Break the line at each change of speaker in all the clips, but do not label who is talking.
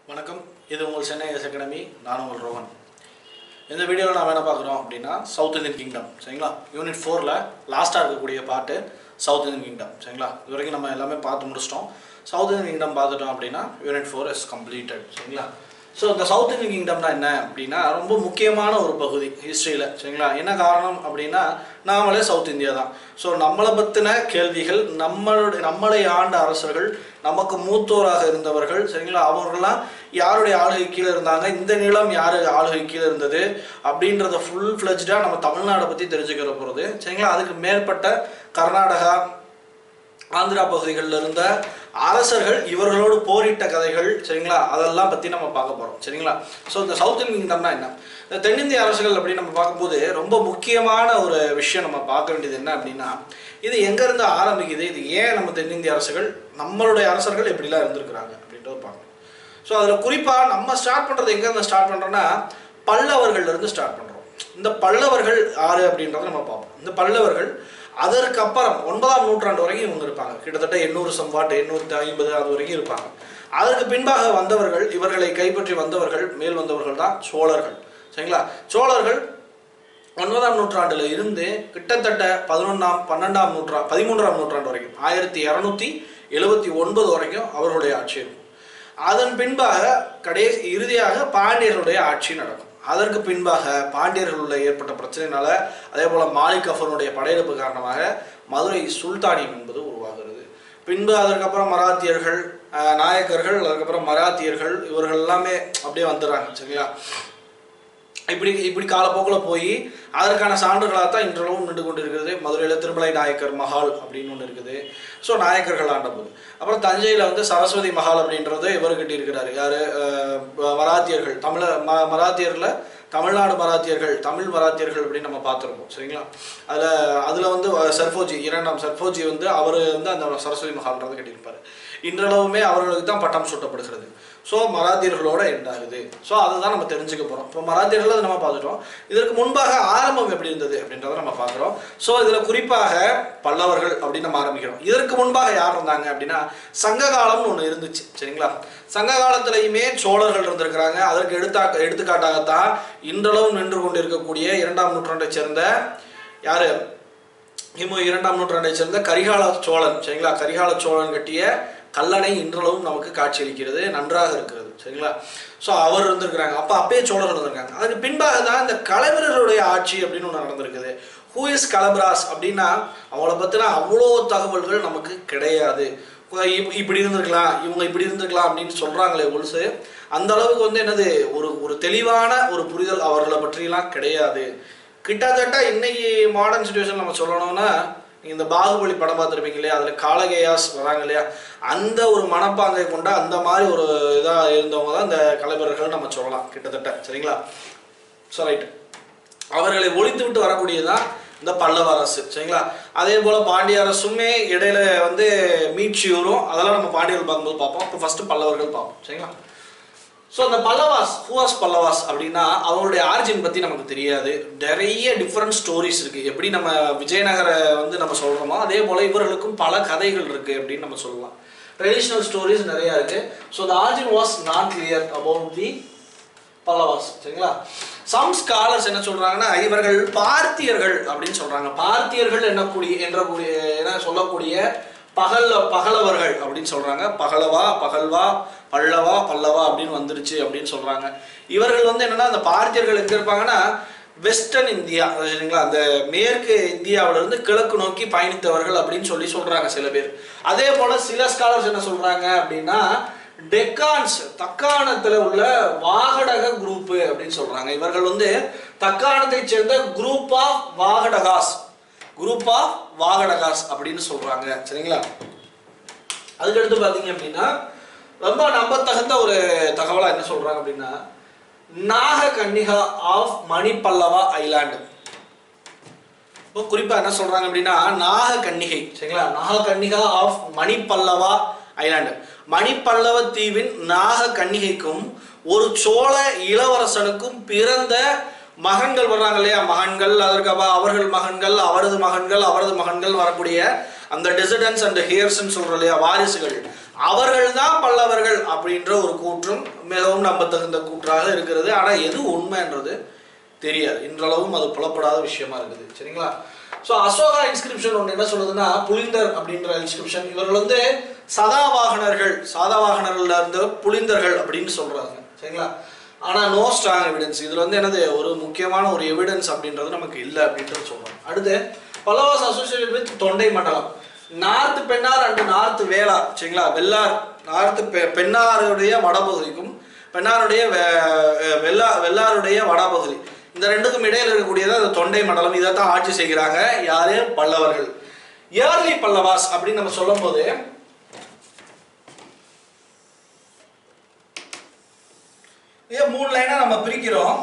வணக்கம் இது உங்கள் சென்னை எஸ் அகாடமி நான் உங்கள் ரோஹன் இந்த வீடியோவில் நான் என்ன பார்க்குறோம் அப்படின்னா சவுத் இந்தியன் கிங்டம் சரிங்களா யூனிட் ஃபோரில் லாஸ்ட்டாக இருக்கக்கூடிய பாட்டு சவுத் இந்தியன் கிங்டம் சரிங்களா இது வரைக்கும் நம்ம எல்லாமே பார்த்து முடிச்சிட்டோம் சவுத் இந்தியன் கிங்டம் பார்த்துட்டோம் அப்படின்னா யூனிட் ஃபோர் இஸ் கம்ப்ளீட்டட் சரிங்களா ஸோ இந்த சவுத் இந்தியன் கிங்டம்னா என்ன அப்படின்னா ரொம்ப முக்கியமான ஒரு பகுதி ஹிஸ்ட்ரியில் சரிங்களா என்ன காரணம் அப்படின்னா நாமளே சவுத் இந்தியா தான் ஸோ நம்மளை பற்றின கேள்விகள் நம்மளுடைய நம்மளை ஆண்ட அரசர்கள் நமக்கு மூத்தோராக இருந்தவர்கள் சரிங்களா அவர்கள்லாம் யாருடைய ஆளுகை கீழே இருந்தாங்க இந்த நிலம் யாரு ஆளுகை கீழே இருந்தது அப்படின்றத ஃபுல் ஃப்ளெஜ்டாக நம்ம தமிழ்நாடை பற்றி தெரிஞ்சுக்கிற போகிறது சரிங்களா அதுக்கு மேற்பட்ட கர்நாடகா ஆந்திரா பகுதிகளில் இருந்த அரசர்கள் இவர்களோடு போரிட்ட கதைகள் சரிங்களா அதெல்லாம் பற்றி நம்ம பார்க்க போகிறோம் சரிங்களா ஸோ இந்த சவுத் இந்தியன் கிங்டம்னா என்ன இந்த தென்னிந்திய அரசுகள் அப்படின்னு நம்ம பார்க்கும்போது ரொம்ப முக்கியமான ஒரு விஷயம் நம்ம பார்க்க வேண்டியது என்ன அப்படின்னா இது எங்கேருந்து ஆரம்பிக்குது இது ஏன் நம்ம தென்னிந்திய அரசுகள் நம்மளுடைய அரசர்கள் எப்படிலாம் இருந்திருக்கிறாங்க அப்படின்றத பார்க்கணும் ஸோ அதில் குறிப்பாக நம்ம ஸ்டார்ட் பண்ணுறது எங்கேருந்து ஸ்டார்ட் பண்ணுறோன்னா பல்லவர்கள்லேருந்து ஸ்டார்ட் பண்ணுறோம் இந்த பல்லவர்கள் யாரு அப்படின்றத நம்ம பார்ப்போம் இந்த பல்லவர்கள் அதற்கு அப்புறம் ஒன்பதாம் நூற்றாண்டு வரைக்கும் இவங்க இருப்பாங்க கிட்டத்தட்ட எண்ணூறு சம்பாட்டு எண்ணூற்றி ஐம்பது அது வரைக்கும் இருப்பாங்க அதற்கு பின்பாக வந்தவர்கள் இவர்களை கைப்பற்றி வந்தவர்கள் மேல் வந்தவர்கள் தான் சோழர்கள் சரிங்களா சோழர்கள் ஒன்பதாம் நூற்றாண்டுல இருந்து கிட்டத்தட்ட பதினொன்றாம் பன்னெண்டாம் நூற்றா பதிமூன்றாம் நூற்றாண்டு வரைக்கும் ஆயிரத்தி இரநூத்தி எழுபத்தி ஒன்பது வரைக்கும் அவர்களுடைய ஆட்சி இருக்கும் அதன் பின்பாக கடைசி இறுதியாக பாண்டியர்களுடைய ஆட்சி நடக்கும் அதற்கு பின்பாக பாண்டியர்களுடைய ஏற்பட்ட பிரச்சனையினால அதே போல மாலிக் கஃபருடைய படையெடுப்பு காரணமாக மதுரை சுல்தானியம் என்பது உருவாகிறது பின்பு அதற்கப்புறம் மராத்தியர்கள் அஹ், நாயக்கர்கள் அதுக்கப்புறம் மராத்தியர்கள் இவர்கள் எல்லாமே அப்படியே வந்துடுறாங்க சரிங்களா இப்படி இப்படி காலப்போக்கில் போய் அதற்கான சான்றுகளாக தான் இன்றளவும் நின்று கொண்டு இருக்கிறது மதுரையில் திருமலை நாயக்கர் மஹால் அப்படின்னு ஒன்று இருக்குது ஸோ நாயக்கர்கள் ஆண்டபோது அப்புறம் தஞ்சையில் வந்து சரஸ்வதி மஹால் அப்படின்றது இவர் கட்டியிருக்கிறாரு யார் மராத்தியர்கள் தமிழ ம மராத்தியரில் தமிழ்நாடு மராத்தியர்கள் தமிழ் மராத்தியர்கள் அப்படின்னு நம்ம பார்த்துருப்போம் சரிங்களா அதில் அதில் வந்து சர்ஃபோஜி இரண்டாம் சர்ஃபோஜி வந்து அவர் வந்து அந்த சரஸ்வதி மஹால்ன்றது கட்டியிருப்பார் இன்றளவுமே அவர்களுக்கு தான் பட்டம் சூட்டப்படுகிறது ஸோ மராத்தியர்களோட எண்ட் ஆகுது ஸோ அதை தான் நம்ம தெரிஞ்சுக்க போகிறோம் இப்போ மராத்தியர்கள் அதை நம்ம பார்த்துட்டோம் இதற்கு முன்பாக ஆரம்பம் எப்படி இருந்தது அப்படின்றத நம்ம பார்க்குறோம் ஸோ இதில் குறிப்பாக பல்லவர்கள் அப்படின்னு நம்ம ஆரம்பிக்கிறோம் இதற்கு முன்பாக யார் இருந்தாங்க அப்படின்னா சங்க காலம்னு ஒன்று இருந்துச்சு சரிங்களா சங்க காலத்திலையுமே சோழர்கள் இருந்திருக்கிறாங்க அதற்கு எடுத்தா எடுத்துக்காட்டாகத்தான் இன்றளவும் நின்று கொண்டிருக்கக்கூடிய இரண்டாம் நூற்றாண்டைச் சேர்ந்த யாரு கிமு இரண்டாம் நூற்றாண்டை சேர்ந்த கரிகால சோழன் சரிங்களா கரிகால சோழன் கட்டிய கல்லணை இன்றளவும் நமக்கு காட்சியளிக்கிறது நன்றாக இருக்கிறது சரிங்களா ஸோ அவர் இருந்திருக்கிறாங்க அப்போ அப்பயே சோழர்கள் இருந்திருக்காங்க அதுக்கு பின்பாக தான் இந்த கலைவர்களுடைய ஆட்சி அப்படின்னு ஒன்று நடந்திருக்குது ஹூ இஸ் கலபராஸ் அப்படின்னா அவங்கள பற்றின அவ்வளோ தகவல்கள் நமக்கு கிடையாது இப்- இப்படி இருந்திருக்கலாம் இவங்க இப்படி இருந்திருக்கலாம் அப்படின்னு சொல்கிறாங்களே ஒலுசு அந்த அளவுக்கு வந்து என்னது ஒரு ஒரு தெளிவான ஒரு புரிதல் அவர்களை பற்றியெல்லாம் கிடையாது கிட்டத்தட்ட இன்னைக்கு மாடர்ன் சுச்சுவேஷன் நம்ம சொல்லணும்னா நீங்க இந்த பாகுபலி படம் பார்த்துருப்பீங்க இல்லையா அதில் காலகேயாஸ் வராங்க இல்லையா அந்த ஒரு மனப்பாங்கை கொண்ட அந்த மாதிரி ஒரு இதாக இருந்தவங்க தான் இந்த கலைவர்கள் நம்ம சொல்லலாம் கிட்டத்தட்ட சரிங்களா ஸோ ரைட் அவர்களை ஒழித்து விட்டு வரக்கூடியதுதான் இந்த பல்லவ அரசு சரிங்களா அதே போல பாண்டிய அரசுமே இடையில வந்து மீட்சியூரும் அதெல்லாம் நம்ம பாண்டியர்கள் பார்க்கும்போது பார்ப்போம் இப்போ ஃபர்ஸ்ட் பல்லவர்கள் பார்ப்போம் சரிங்களா ஸோ அந்த பல்லவாஸ் ஹூவாஸ் பல்லவாஸ் அப்படின்னா அவங்களுடைய ஆரிஜின் பற்றி நமக்கு தெரியாது நிறைய டிஃப்ரெண்ட் ஸ்டோரிஸ் இருக்குது எப்படி நம்ம விஜயநகர வந்து நம்ம சொல்கிறோமோ அதே போல் இவர்களுக்கும் பல கதைகள் இருக்குது அப்படின்னு நம்ம சொல்லலாம் ட்ரெடிஷ்னல் ஸ்டோரிஸ் நிறையா இருக்குது so the origin was not clear about the Pallavas சரிங்களா சம் ஸ்காலர்ஸ் என்ன சொல்றாங்கன்னா இவர்கள் பார்த்தியர்கள் அப்படின்னு சொல்றாங்க பார்த்தியர்கள் என்னக்கூடிய என்ற கூடிய என சொல்லக்கூடிய பகல் பகலவர்கள் அப்படின்னு சொல்றாங்க பகலவா பகல்வா பல்லவா பல்லவா அப்படின்னு வந்துருச்சு அப்படின்னு சொல்றாங்க இவர்கள் வந்து என்னன்னா அந்த பார்த்தியர்கள் எங்க இருப்பாங்கன்னா வெஸ்டர்ன் இந்தியா சரிங்களா அந்த மேற்கு இந்தியாவில இருந்து கிழக்கு நோக்கி பயணித்தவர்கள் அப்படின்னு சொல்லி சொல்றாங்க சில பேர் அதே போல சில ஸ்காலர்ஸ் என்ன சொல்றாங்க அப்படின்னா டெக்கான்ஸ் தக்காணத்துல உள்ள வாகடக குரூப் அப்படின்னு சொல்றாங்க இவர்கள் வந்து தக்காணத்தை சேர்ந்த group of Vakatakas group of Vakatakas அப்படின்னு சொல்றாங்க சரிங்களா அதுக்கடுத்து பாத்தீங்க அப்படின்னா ரொம்ப நம்பத்தகுந்த ஒரு தகவலா என்ன சொல்றாங்க அப்படின்னா நாக கன்னிகா ஆஃப் மணிப்பல்லவா ஐலாண்டு இப்போ குறிப்பா என்ன சொல்றாங்க அப்படின்னா நாக கன்னிகை சரிங்களா நாக கன்னிகா ஆஃப் மணிப்பல்லவா ஐலாண்டு மணிப்பல்லவ தீவின் நாக கன்னிகைக்கும் ஒரு சோழ இளவரசனுக்கும் பிறந்த மகன்கள் வர்றாங்க இல்லையா மகன்கள் அதற்கு அப்ப அவர்கள் மகன்கள் அவரது மகன்கள் அவரது மகன்கள் வரக்கூடிய அந்த டெசிடன்ஸ் அண்ட் ஹியர்ஸ்ன்னு சொல்றோம் இல்லையா வாரிசுகள் அவர்கள் தான் பல்லவர்கள் அப்படின்ற ஒரு கூற்றும் மிகவும் நம்பத்தகுந்த கூற்றாக இருக்கிறது ஆனால் எது உண்மைன்றது தெரியாது இன்றளவும் அது புலப்படாத விஷயமா இருக்குது சரிங்களா ஸோ அசோகா இன்ஸ்கிரிப்ஷன் ஒன்று என்ன சொல்லுதுன்னா புலிந்தர் அப்படின்ற இன்ஸ்கிரிப்ஷன் இவர்கள் வந்து சதாவாகனர்கள் சாதாவாகனர்கள்ல இருந்து புலிந்தர்கள் அப்படின்னு சொல்றாங்க சரிங்களா ஆனால் நோ ஸ்ட்ராங் எவிடன்ஸ் இதில் வந்து என்னது ஒரு முக்கியமான ஒரு எவிடன்ஸ் அப்படின்றது நமக்கு இல்லை அப்படின்றது சொல்றோம் அடுத்து Pallavas associate with Thondai Mandalam north Pennar and north Vellar சரிங்களா வெள்ளார் நார்த் பெ பெண்ணாருடைய வடபகுதிக்கும் பெண்ணாருடைய வெ- வெள்ளா வெள்ளாருடைய வடபகுதி இந்த ரெண்டுக்கும் இடையில இருக்கக்கூடியது அந்த தொண்டை மண்டலம் இதை தான் ஆட்சி செய்கிறாங்க யாரு பல்லவர்கள் ஏர்லி பல்லவாஸ் அப்படின்னு நம்ம சொல்லும்போது இதை மூணு லைனா நம்ம பிரிக்கிறோம்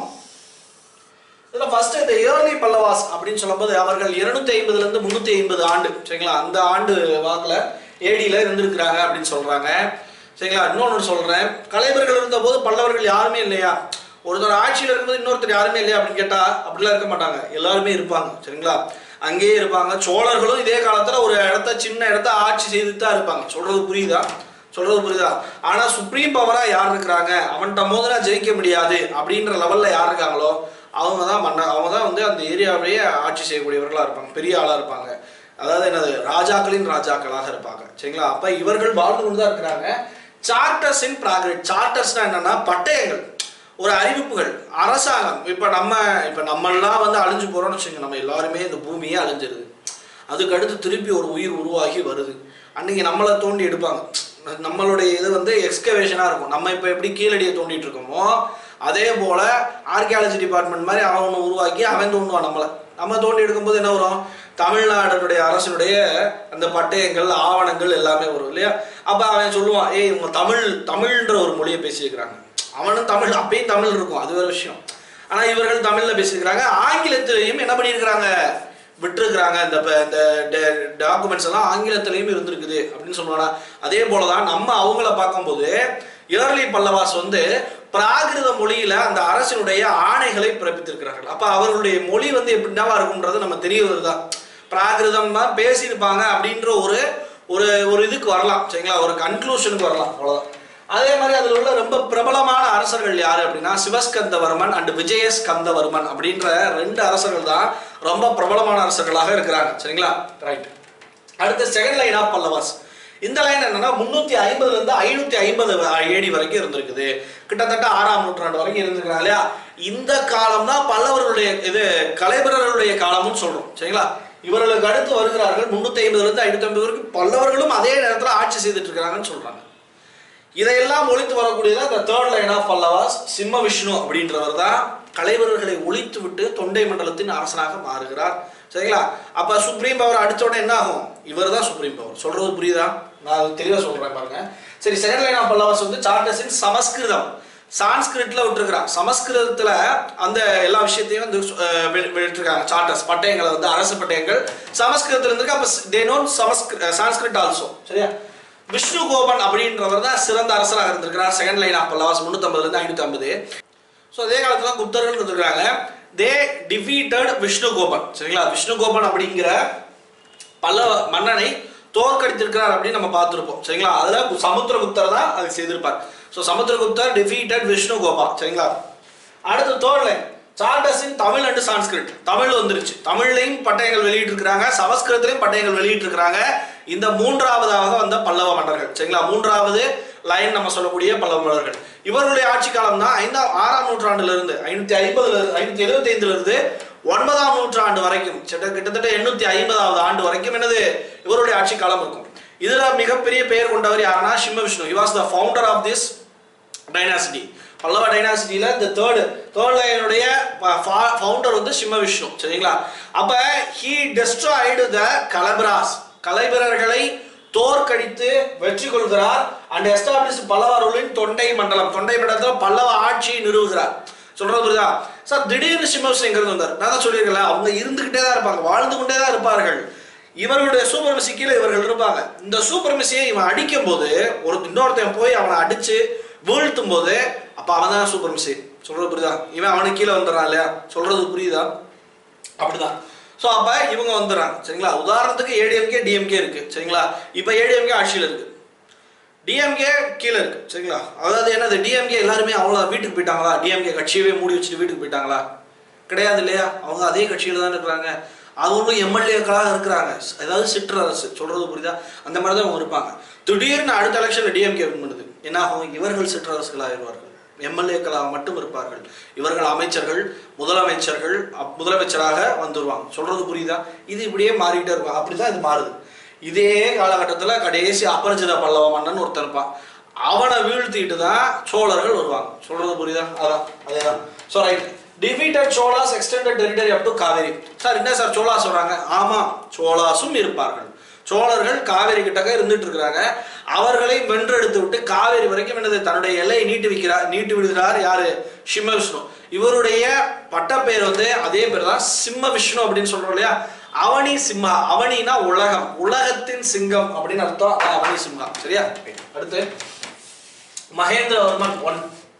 இதுல ஃபர்ஸ்ட் இந்த ஏர்லி பல்லவாஸ் அப்படின்னு சொல்லும்போது அவர்கள் இருநூத்தி ஐம்பதுல இருந்து முன்னூத்தி ஐம்பது ஆண்டு சரிங்களா அந்த ஆண்டு வாக்குல ஏடியில இருந்திருக்கிறாங்க அப்படின்னு சொல்றாங்க சரிங்களா இன்னொன்று சொல்றேன் கலைவர்கள் இருந்தபோது பல்லவர்கள் யாருமே இல்லையா ஒருத்தர் ஆட்சியில் இருக்கும்போது இன்னொருத்தர் யாருமே இல்லையா அப்படின்னு கேட்டா அப்படிலாம் இருக்க மாட்டாங்க எல்லாருமே இருப்பாங்க சரிங்களா அங்கேயே இருப்பாங்க சோழர்களும் இதே காலத்துல ஒரு இடத்த சின்ன இடத்த ஆட்சி செய்துட்டு தான் இருப்பாங்க சொல்றது புரியுதா சொல்றது புரியுதா ஆனா சுப்ரீம் பவரா யார் இருக்கிறாங்க அவன்கிட்ட மோதினா ஜெயிக்க முடியாது அப்படின்ற லெவல்ல யார் இருக்காங்களோ அவங்க தான் மன்ன அவங்க தான் வந்து அந்த ஏரியாவிலேயே ஆட்சி செய்யக்கூடியவர்களா இருப்பாங்க பெரிய ஆளா இருப்பாங்க அதாவது என்னது ராஜாக்களின் ராஜாக்களாக இருப்பாங்க சரிங்களா அப்ப இவர்கள் வாழ்ந்து கொண்டு தான் இருக்கிறாங்க சார்ட்டர்ஸ் இன் ப்ராக்ரெட் சார்ட்டர்ஸ்னா என்னன்னா பட்டயங்கள் ஒரு அறிவிப்புகள் அரசாங்கம் இப்ப நம்ம இப்ப நம்மெல்லாம் வந்து அழிஞ்சு போறோம்னு வச்சுங்க நம்ம எல்லாருமே இந்த பூமியே அழிஞ்சிருது அதுக்கு அடுத்து திருப்பி ஒரு உயிர் உருவாகி வருது அன்னைக்கு நம்மளை தோண்டி எடுப்பாங்க நம்மளுடைய இது வந்து எக்ஸ்கவேஷனாக இருக்கும் நம்ம இப்போ எப்படி கீழடியை தோண்டிட்டு இருக்கோமோ அதே போல ஆர்கியாலஜி டிபார்ட்மெண்ட் மாதிரி அவன் ஒன்று உருவாக்கி அவன் தோண்டுவான் நம்மளை நம்ம தோண்டி எடுக்கும்போது என்ன வரும் தமிழ்நாடுடைய அரசினுடைய அந்த பட்டயங்கள் ஆவணங்கள் எல்லாமே வரும் இல்லையா அப்போ அவன் சொல்லுவான் ஏய் இவங்க தமிழ் தமிழ்ன்ற ஒரு மொழியை பேசியிருக்கிறாங்க அவனும் தமிழ் அப்பயும் தமிழ் இருக்கும் அது ஒரு விஷயம் ஆனால் இவர்கள் தமிழில் பேசியிருக்கிறாங்க ஆங்கிலத்திலையும் என்ன பண்ணியிருக்கிறாங்க விட்டுருக்குறாங்க இந்த ப- இந்த டாக்குமெண்ட்ஸ் எல்லாம் ஆங்கிலத்திலையும் இருந்திருக்குது அப்படின்னு சொல்லுவாங்க அதே போல தான் நம்ம அவங்கள பார்க்கும்போது ஏர்லி பல்லவாஸ் வந்து பிராகிருத மொழியில அந்த அரசினுடைய ஆணைகளை பிறப்பித்திருக்கிறார்கள் அப்ப அவர்களுடைய மொழி வந்து எப்படின்னாவா இருக்கும்ன்றது நம்ம தெரிய வருதா பிராகிருதம் தான் பேசியிருப்பாங்க அப்படின்ற ஒரு ஒரு ஒரு இதுக்கு வரலாம் சரிங்களா ஒரு கன்க்ளூஷனுக்கு வரலாம் அவ்வளவுதான் அதே மாதிரி அதில் உள்ள ரொம்ப பிரபலமான அரசர்கள் யாரு அப்படின்னா சிவஸ்கந்தவர்மன் அண்ட் விஜயஸ்கந்தவர்மன் அப்படின்ற ரெண்டு அரசர்கள் தான் ரொம்ப பிரபலமான அரசர்களாக இருக்கிறாங்க சரிங்களா ரைட் அடுத்த செகண்ட் லைன் ஆஃப் பல்லவாஸ் இந்த லைன் என்னன்னா முன்னூத்தி ஐம்பதுல இருந்து ஐநூத்தி ஐம்பது ஏடி வரைக்கும் இருந்திருக்குது கிட்டத்தட்ட ஆறாம் நூற்றாண்டு வரைக்கும் இருந்திருக்கிறாங்க இல்லையா இந்த காலம் தான் பல்லவர்களுடைய இது கலைபரர்களுடைய காலம்னு சொல்றோம் சரிங்களா இவர்களுக்கு அடுத்து வருகிறார்கள் முன்னூத்தி ஐம்பதுல இருந்து ஐநூத்தி ஐம்பது வரைக்கும் பல்லவர்களும் அதே நேரத்துல ஆட்சி செய்துட்டு இருக்கிறாங்கன்னு சொல்றாங்க இதையெல்லாம் ஒழித்து வரக்கூடியது அந்த தேர்ட் லைன் ஆஃப் பல்லவாஸ் சிம்ம விஷ்ணு அப்படின்றவர் தான் கலைவர்களை ஒழித்து விட்டு தொண்டை மண்டலத்தின் அரசனாக மாறுகிறார் சரிங்களா அப்ப சுப்ரீம் பவர் அடிச்ச உடனே என்ன ஆகும் இவர் தான் சுப்ரீம் பவர் சொல்றது புரியுதா நான் அது தெளிவா சொல்றேன் பாருங்க சரி செகண்ட் லைன் ஆஃப் பல்லவாஸ் வந்து சார்ட்டஸ் இன் சமஸ்கிருதம் சான்ஸ்கிரிட்ல விட்டுருக்கிறான் சமஸ்கிருதத்துல அந்த எல்லா விஷயத்தையும் வந்து அஹ், வி- விட்டுருக்காங்க சார்ட்டர்ஸ் பட்டயங்களை வந்து அரசு பட்டயங்கள் சமஸ்கிருதத்துல இருக்கு அப்ப தே நோன் சமஸ்கிரு சான்ஸ்கிரிட் ஆல்சோ சரியா விஷ்ணு கோபன் அப்படின்றவர் தான் சிறந்த அரசராக இருந்திருக்கிறார் செகண்ட் லைன் ஆஃப் பல்லவாஸ் முன்னூத்தம்பதுல இருந்து ஐநூத்தி ஐம்பது ஸோ அதே காலத்துல குப்தர்கள் இருந்திருக்காங்க தே டிஃபீட்டட் விஷ்ணு கோபன் சரிங்களா விஷ்ணு கோபன் அப்படிங்கிற பல்லவ மன்னனை தோற்கடித்திருக்கிறார் அப்படின்னு நம்ம பார்த்திருப்போம் சரிங்களா அதுல சமுத்திரகுப்தர் தான் அது செய்திருப்பார் ஸோ சமுத்திரகுப்தர் டிஃபீட்டட் விஷ்ணு கோபா சரிங்களா அடுத்து தேர்ட் லைன் சார்டஸின் தமிழ் அண்ட் சான்ஸ்கிரிட் தமிழ் வந்துருச்சு தமிழ்லையும் பட்டயங்கள் வெளியிட்டு இருக்காங்க சமஸ்கிருதத்திலையும் பட்டயங்கள் வெளியிட்டு இருக்காங்க இந்த மூன்றாவதாக வந்த பல்லவ மன்னர்கள் சரிங்களா மூன்றாவது லைன் நம்ம சொல்லக்கூடிய பல்லவ மன்னர்கள் இவர்களுடைய ஆட்சி காலம் தான் ஐந்தாம் ஆறாம் நூற்றாண்டுல இருந்து ஐநூத்தி ஐம்பதுல இருந்து ஐநூத்தி எழுபத்தி ஐந்துல இருந்து ஒன்பதாம் நூற்றாண்டு வரைக்கும் கிட்ட- கிட்டத்தட்ட எண்ணூத்தி ஐம்பதாவது ஆண்டு வரைக்கும் என்னது இவருடைய ஆட்சி காலம் இருக்கும் இதுல மிகப்பெரிய பெயர் கொண்டவர் யாருன்னா Simha Vishnu he was the founder of this dynasty Pallava டைனாசிட்டியில இந்த தேர்டு தேர்ட் லைனுடைய ஃபவுண்டர் வந்து சிம்ம விஷ்ணு சரிங்களா அப்ப ஹீ டெஸ்ட்ராய்டு த கலபராஸ் கலைபரர்களை தோற்கடித்து வெற்றி கொள்கிறார் அண்ட் எஸ்டாப்ளிஷ் பல்லவர்களின் தொண்டை மண்டலம் தொண்டை மண்டலத்தில் பல்லவ ஆட்சியை நிறுவுகிறார் சொல்றது புரியுதா சார் திடீர்னு சிம்மவிஷ்ணுங்கிறது வந்தார் நான் தான் சொல்லியிருக்கல அவங்க இருந்துகிட்டே தான் இருப்பாங்க வாழ்ந்து கொண்டே தான் இருப்பார்கள் இவருடைய சூப்பர்மிசி கீழே இவர்கள் இருப்பாங்க இந்த சூப்பர்மிசியை இவன் அடிக்கும் போது ஒரு இன்னொருத்தன் போய் அவனை அடிச்சு வீழ்த்தும் போது அப்ப அவன் தான் சூப்பர்மிசி சொல்றது புரியுதா இவன் அவனுக்கு கீழே வந்துடுறான் இல்லையா சொல்றது புரியுதா அப்படிதான் ஸோ அப்ப இவங்க வந்துடுறாங்க சரிங்களா உதாரணத்துக்கு ஏடிஎம்கே டிஎம்கே இருக்கு சரிங்களா இப்போ ஏடிஎம்கே ஆட்சியில் இருக்கு டிஎம்கே கீழே இருக்கு சரிங்களா அதாவது என்னது டிஎம்கே எல்லாருமே அவ்வளோ வீட்டுக்கு போயிட்டாங்களா டிஎம்கே கட்சியவே மூடி வச்சுட்டு வீட்டுக்கு போயிட்டாங்களா கிடையாது இல்லையா அவங்க அதே கட்சியில் தான் இருக்கிறாங்க அவங்களும் எம்எல்ஏக்களாக இருக்கிறாங்க அதாவது சிற்றரசு சொல்றது புரியுதா அந்த மாதிரி தான் அவங்க இருப்பாங்க திடீர்னு அடுத்த எலெக்ஷனில் டிஎம்கே வின் பண்ணுது என்ன ஆகும் இவர்கள் சிற்றரசுகளாகிடுவார்கள் எம்எல்ஏக்களாக மட்டும் இருப்பார்கள் இவர்கள் அமைச்சர்கள் முதலமைச்சர்கள் அப்- முதலமைச்சராக வந்துருவாங்க சொல்றது புரியுதா இது இப்படியே மாறிக்கிட்டே இருக்கும் அப்படிதான் இது மாறுது இதே காலகட்டத்தில் கடைசி அபரிஜித பல்லவ மன்னன் ஒருத்தன் இருப்பான் அவனை வீழ்த்திட்டு தான் சோழர்கள் வருவாங்க சொல்றது புரியுதா அதான் அதேதான் so right defeated Cholas extended territory up to Kaveri sir என்ன சார் சோலா சொல்றாங்க ஆமா சோலாஸும் இருப்பார்கள் சோழர்கள் காவேரி கிட்டக்க இருந்துட்டு இருக்கிறாங்க அவர்களை வென்றெடுத்து விட்டு காவேரி வரைக்கும் என்னது தன்னுடைய எல்லையை நீட்டி வைக்கிறார் நீட்டி விடுகிறார் யாரு சிம்ம விஷ்ணு இவருடைய பட்டப்பெயர் வந்து அதே பேர் தான் சிம்ம விஷ்ணு அப்படின்னு சொல்றோம் இல்லையா அவனி சிம்ஹா அவனினா உலகம் உலகத்தின் சிங்கம் அப்படின்னு அர்த்தம் அதான் அவனி சிம்ஹா சரியா அடுத்து மகேந்திரவர்மன் ஒன்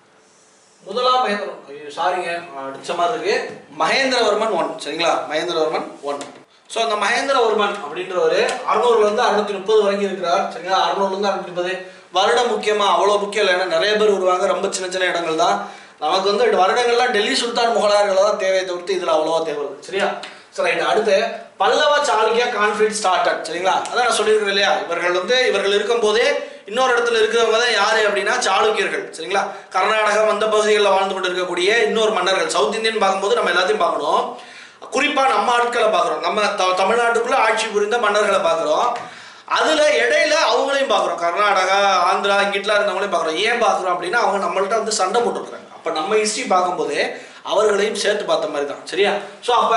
முதலாம் மகேந்திர சாரிங்க அடிச்ச மாதிரி இருக்கு மகேந்திரவர்மன் ஒன் சரிங்களா மகேந்திரவர்மன் ஒன் ஸோ அந்த மகேந்திரவர்மன் அப்படின்றவர் அறுநூறுல இருந்து அறுநூத்தி முப்பது வரைக்கும் இருக்கிறார் சரிங்களா அறுநூறுல இருந்து அறுநூத்தி முப்பது வருடம் முக்கியமா அவ்வளோ முக்கியம் இல்லை ஏன்னா நிறைய பேர் வருவாங்க ரொம்ப சின்ன சின்ன இடங்கள் தான் நமக்கு வந்து வருடங்கள்லாம் டெல்லி சுல்தான் முகலாயர்கள் தான் தேவையை தவிர்த்து இதில் அவ்வளோவா தேவை இல்லை. சரியா சரி ரைட் அடுத்து பல்லவ சாளுக்கிய கான்ஃபிளிக் ஸ்டார்டட் சரிங்களா அதான் நான் சொல்லியிருக்கிறேன் இல்லையா இவர்கள் வந்து இவர்கள் இருக்கும்போதே இன்னொரு இடத்துல இருக்கிறவங்க தான் யாரு அப்படின்னா சாளுக்கியர்கள் சரிங்களா கர்நாடகம் அந்த பகுதிகளில் வாழ்ந்து கொண்டு இருக்கக்கூடிய இன்னொரு மன்னர்கள் சவுத் இந்தியன் பார்க்கும்போது நம்ம எல்லாத்தையும் பார்க்கணும் குறிப்பா நம்ம ஆட்களை பார்க்குறோம் நம்ம த- தமிழ்நாட்டுக்குள்ள ஆட்சி புரிந்த மன்னர்களை பார்க்குறோம் அதுல இடையில அவங்களையும் பார்க்குறோம் கர்நாடகா ஆந்திரா இங்கிட்டலாம் இருந்தவங்களையும் பார்க்குறோம் ஏன் பார்க்குறோம் அப்படின்னா அவங்க நம்மள்ட்ட வந்து சண்டை போட்டுருக்காங்க அப்ப நம்ம ஹிஸ்டரி பார்க்கும்போதே அவர்களையும் சேர்த்து பார்த்த மாதிரி தான் சரியா ஸோ அப்ப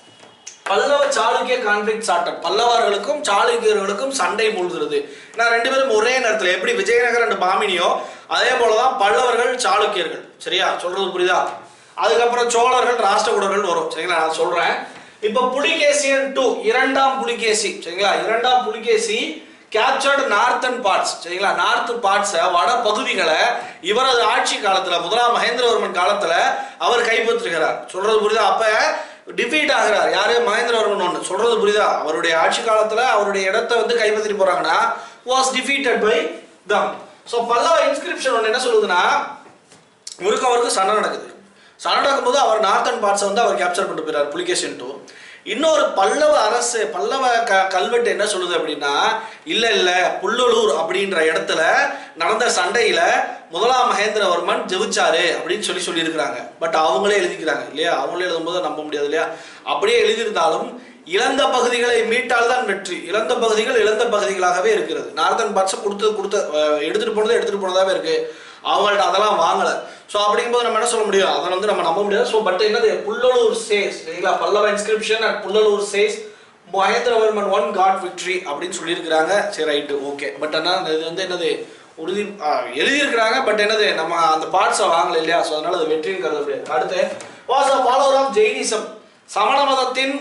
பல்லவ சாளுக்கிய கான்ஃபிளிக் சார்ட்டட் பல்லவர்களுக்கும் சாளுக்கியர்களுக்கும் சண்டை மூழ்கிறது நான் ரெண்டு பேரும் ஒரே நேரத்தில் எப்படி விஜயநகர் அண்ட் பாமினியோ அதே போலதான் பல்லவர்கள் சாளுக்கியர்கள் சரியா சொல்றது புரியுதா அதுக்கப்புறம் சோழர்கள் ராஷ்டிரகூடர்கள் வரும் சரிங்களா நான் சொல்றேன் இப்போ புலிகேசியன் டூ இரண்டாம் புலிகேசி சரிங்களா இரண்டாம் புலிகேசி கேப்சர்டு நார்த்தன் பார்ட்ஸ் சரிங்களா நார்த் பார்ட்ஸை வட பகுதிகளை இவரது ஆட்சி காலத்துல முதலாம் மகேந்திரவர்மன் காலத்துல அவர் கைப்பற்றுகிறார் சொல்றது புரியுதா அப்ப டிஃபீட் ஆகிறார் யாரு மகேந்திரவர்மன் ஒன்று சொல்றது புரியுதா அவருடைய ஆட்சி காலத்துல அவருடைய இடத்தை வந்து கைப்பற்றி போறாங்கன்னா was defeated by them so Pallava inscription ஒன்று என்ன சொல்லுதுன்னா முழுக்க அவருக்கு சண்டை நடக்குது சண்டை நடக்கும்போது அவர் நார்த்தன் பார்ட்ஸை வந்து அவர் கேப்சர் பண்ணிட்டு போயிறார் புலிகேஷன் டூ இன்னொரு பல்லவ அரசு பல்லவ க கல்வெட்டு என்ன சொல்லுது அப்படின்னா இல்ல இல்ல புல்லலூர் அப்படின்ற இடத்துல நடந்த சண்டையில முதலாம் மகேந்திரவர்மன் ஜெயிச்சாரு அப்படின்னு சொல்லி சொல்லியிருக்கிறாங்க பட் அவங்களே எழுதிக்கிறாங்க இல்லையா அவங்களே எழுதும்போது நம்ப முடியாது இல்லையா அப்படியே எழுதியிருந்தாலும் இழந்த பகுதிகளை மீட்டால் தான் வெற்றி இழந்த பகுதிகள் இழந்த பகுதிகளாகவே இருக்கிறது நார்த்தன் பார்ட்ஸை கொடுத்தது கொடுத்த அஹ், எடுத்துட்டு போனது எடுத்துட்டு போனதாவே இருக்கு அவங்கள்ட்ட அதெல்லாம் வாங்கல ஸோ அப்படிங்கும்போது நம்ம என்ன சொல்ல முடியும் அதை வந்து நம்ம நம்ப முடியாது ஸோ பட் என்னது புல்லலூர் சேஸ் சரிங்களா Pallava inscription at Pullalur says Mahendravarman one got victory அப்படின்னு சொல்லியிருக்கிறாங்க சரி ரைட்டு ஓகே பட் ஆனால் இது வந்து என்னது உறுதி ஆ, எழுதியிருக்கிறாங்க பட் என்னது நம்ம அந்த பார்ட்ஸை வாங்கல இல்லையா ஸோ அதனால அது வெற்றின்னு கருத முடியாது அடுத்து was a follower of Jainism சமண மதத்தின்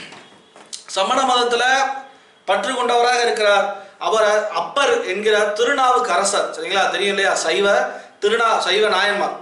சமண மதத்துல பற்று கொண்டவராக இருக்கிறார் அவர் அப்பர் என்கிற திருநாவுக்கரசர் சரிங்களா தெரியும் இல்லையா சைவ திருநா சைவ நாயன்மார்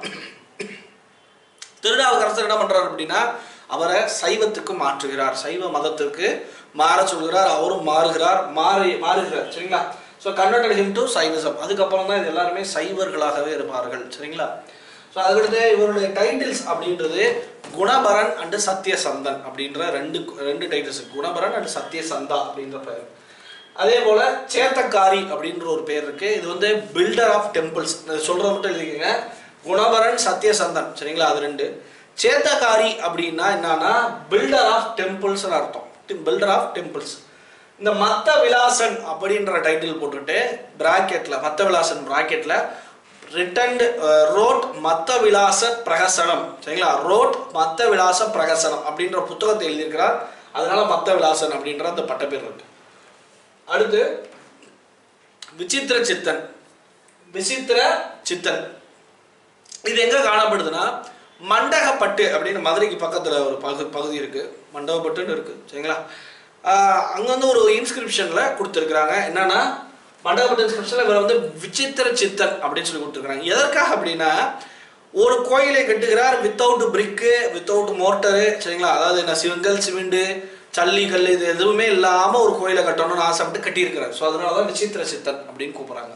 திருநாவுக்கரசர் என்ன பண்றாரு அப்படின்னா அவரை சைவத்துக்கு மாற்றுகிறார் சைவ மதத்திற்கு மாற சொல்கிறார் அவரும் மாறுகிறார் மாறி மாறுகிறார் சரிங்களா so converted him to Saivism அதுக்கப்புறம் தான் இது எல்லாருமே சைவர்களாகவே இருப்பார்கள் சரிங்களா ஸோ அதுக்கடுத்து இவருடைய டைட்டில்ஸ் அப்படின்றது குணபரன் அண்டு சத்யசந்தன் அப்படின்ற ரெண்டு ரெண்டு டைட்டில்ஸ் குணபரன் அண்டு சத்யசந்தா அப்படின்ற பெயர் அதே போல சேத்தக்காரி அப்படின்ற ஒரு பேர் இருக்கு இது வந்து பில்டர் ஆஃப் டெம்பிள்ஸ் சொல்றது மட்டும் எழுதிக்கங்க குணபரன் சத்யசந்தன் சரிங்களா அது ரெண்டு சேத்தக்காரி அப்படின்னா என்னன்னா பில்டர் ஆஃப் டெம்பிள்ஸ் அர்த்தம் பில்டர் ஆஃப் டெம்பிள்ஸ் இந்த மத்த விலாசன் அப்படின்ற டைட்டில் போட்டுட்டு பிராக்கெட்ல மத்த விலாசன் பிராக்கெட்ல ரிட்டன்ட் ரோட் மத்த விலாச பிரகசனம் சரிங்களா ரோட் மத்த விலாச பிரகசனம் அப்படின்ற புத்தகத்தை எழுதியிருக்கிறார் அதனால மத்த விலாசன் அப்படின்ற அந்த பட்டப்பேர் இருக்கு அடுத்து விசித்திர சித்தன் விசித்திர சித்தன் இது எங்க காணப்படுதுன்னா மண்டகப்பட்டு அப்படின்னு மதுரைக்கு பக்கத்துல ஒரு பகு பகுதி இருக்கு மண்டகப்பட்டுன்னு இருக்கு சரிங்களா ஆஹ் அங்க வந்து ஒரு இன்ஸ்கிரிப்ஷன்ல கொடுத்துருக்குறாங்க என்னன்னா மண்டகப்பட்டு இன்ஸ்கிரிப்ஷன்ல இவர் வந்து விசித்திர சித்தன் அப்படின்னு சொல்லி கொடுத்துருக்காங்க எதற்காக அப்படின்னா ஒரு கோயிலை கட்டுகிறார் வித்தவுட் பிரிக்கு வித்தவுட் மோட்டரு சரிங்களா அதாவது என்ன சிவங்கல் சிமெண்டு சல்லிக்கல் இது எதுவுமே இல்லாம ஒரு கோயிலை கட்டணும்னு ஆசைப்பட்டு கட்டியிருக்கிறார் ஸோ அதனால தான் விசித்திர சித்தன் அப்படின்னு கூப்பிடுறாங்க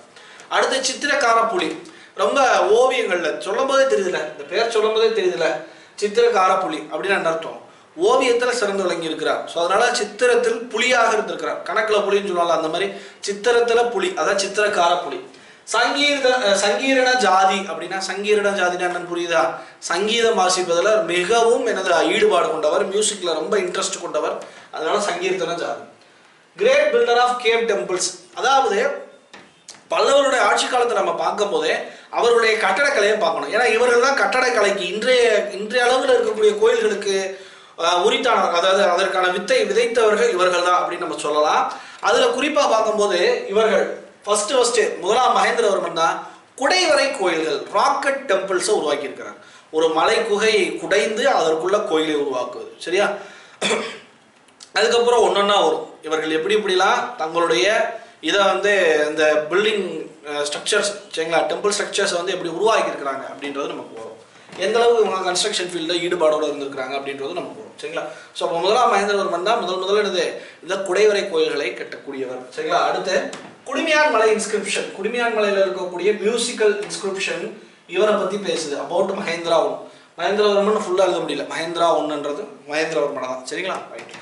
அடுத்து சித்திரக்கார புலி ரொம்ப ஓவியங்கள்ல சொல்லும் போதே தெரியுதுல இந்த பேர் சொல்லும் போதே தெரியுதுல சித்திரக்கார புலி அப்படின்னு என்ன அர்த்தம் ஓவியத்துல சிறந்து விளங்கி இருக்கிறார் ஸோ அதனால சித்திரத்தில் புலியாக இருந்திருக்கிறார் கணக்குல புலின்னு சொல்லுவாங்க அந்த மாதிரி சித்திரத்துல புலி அதான் சித்திரக்கார புலி சங்கீத அஹ் சங்கீரண ஜாதி அப்படின்னா சங்கீரண ஜாதினா என்னன்னு புரியுதா சங்கீதம் வாசிப்பதில் மிகவும் எனது ஈடுபாடு கொண்டவர் மியூசிக்ல ரொம்ப இன்ட்ரெஸ்ட் கொண்டவர் அதனால Sankeerthana Jathi great builder of cave temples அதாவது பல்லவருடைய ஆட்சி காலத்தை நம்ம பார்க்கும் போதே அவருடைய கட்டடக்கலையை பார்க்கணும் ஏன்னா இவர்கள் தான் கட்டடக்கலைக்கு இன்றைய இன்றைய அளவில் இருக்கக்கூடிய கோயில்களுக்கு அஹ், உரித்தானவர் அதாவது அதற்கான வித்தை விதைத்தவர்கள் இவர்கள் தான் அப்படின்னு நம்ம சொல்லலாம் அதில் குறிப்பாக பார்க்கும்போது இவர்கள் ஃபர்ஸ்ட் ஃபர்ஸ்ட் முதலாம் மகேந்திரவர்மன் தான் குடைவரை கோயில்கள் ராக்கெட் டெம்பிள்ஸை உருவாக்கி இருக்கிறார் ஒரு மலை குகையை குடைந்து அதற்குள்ள கோயிலை உருவாக்குவது சரியா அதுக்கப்புறம் ஒன்றொன்னா வரும் இவர்கள் எப்படி எப்படிலாம் தங்களுடைய இதை வந்து இந்த பில்டிங் ஸ்ட்ரக்சர்ஸ் சரிங்களா டெம்பிள் ஸ்ட்ரக்சர்ஸ் வந்து எப்படி உருவாக்கி இருக்கிறாங்க அப்படின்றது நமக்கு வரும் எந்த அளவு இவங்க கன்ஸ்ட்ரக்ஷன் ஃபீல்டில் ஈடுபாடோடு இருந்திருக்காங்க அப்படின்றது நமக்கு வரும் சரிங்களா ஸோ அப்போ முதலாம் மகேந்திரவர்மன் தான் முதல் முதல்ல என்னது இந்த குடைவரை கோயில்களை கட்டக்கூடியவர் சரிங்களா அடுத்து குடுமியான் மலை இன்ஸ்கிரிப்ஷன் குடுமியான் மலையில் இருக்கக்கூடிய மியூசிக்கல் இன்ஸ்கிரிப்ஷன் இவரை பற்றி பேசுது அபவுட் மகேந்திரா ஒன் மகேந்திரவர்மன் ஃபுல்லாக எழுத முடியல மகேந்திரா ஒன்றுன்றது மகேந்திரவர்மனை தான் சரிங்களா ரைட்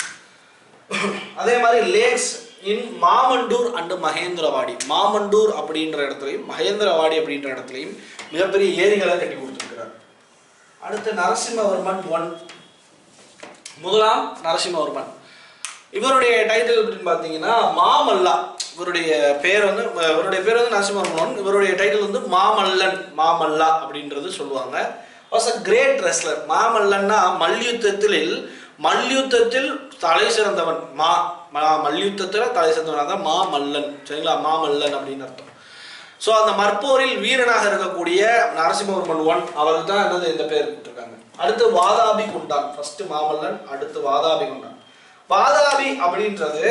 அதே மாதிரி lakes in Mamandur and Mahendravadi Mamandur அப்படின்ற இடத்துலையும் மகேந்திரவாடி அப்படின்ற இடத்துலையும் மிகப்பெரிய ஏரிகளை கட்டி கொடுத்துருக்கிறார் அடுத்து நரசிம்மவர்மன் ஒன் முதலாம் நரசிம்மவர்மன் இவருடைய டைட்டில் அப்படின்னு பார்த்தீங்கன்னா மாமல்லா இவருடைய பேர் வந்து இவருடைய பேர் வந்து நரசிம்மவர்மன் ஒன் இவருடைய டைட்டில் வந்து மாமல்லன் மாமல்லா அப்படின்றது சொல்லுவாங்க வாஸ் அ கிரேட் ரெஸ்லர் மாமல்லன்னா மல்யுத்தத்தில் மல்யுத்தத்தில் தலை சிறந்தவன் மா மா- மல்யுத்தத்தில் தலை சிறந்தவன் தான் மாமல்லன் சரிங்களா மாமல்லன் அப்படின்னு அர்த்தம் ஸோ அந்த மற்போரில் வீரனாக இருக்கக்கூடிய நரசிம்மவர்மன் ஒன் அவருக்கு தான் என்னது இந்த பேர் கொடுத்துருக்காங்க அடுத்து வாதாபி குண்டான் ஃபர்ஸ்ட் மாமல்லன் அடுத்து வாதாபி குண்டான் வாதாபி அப்படின்றது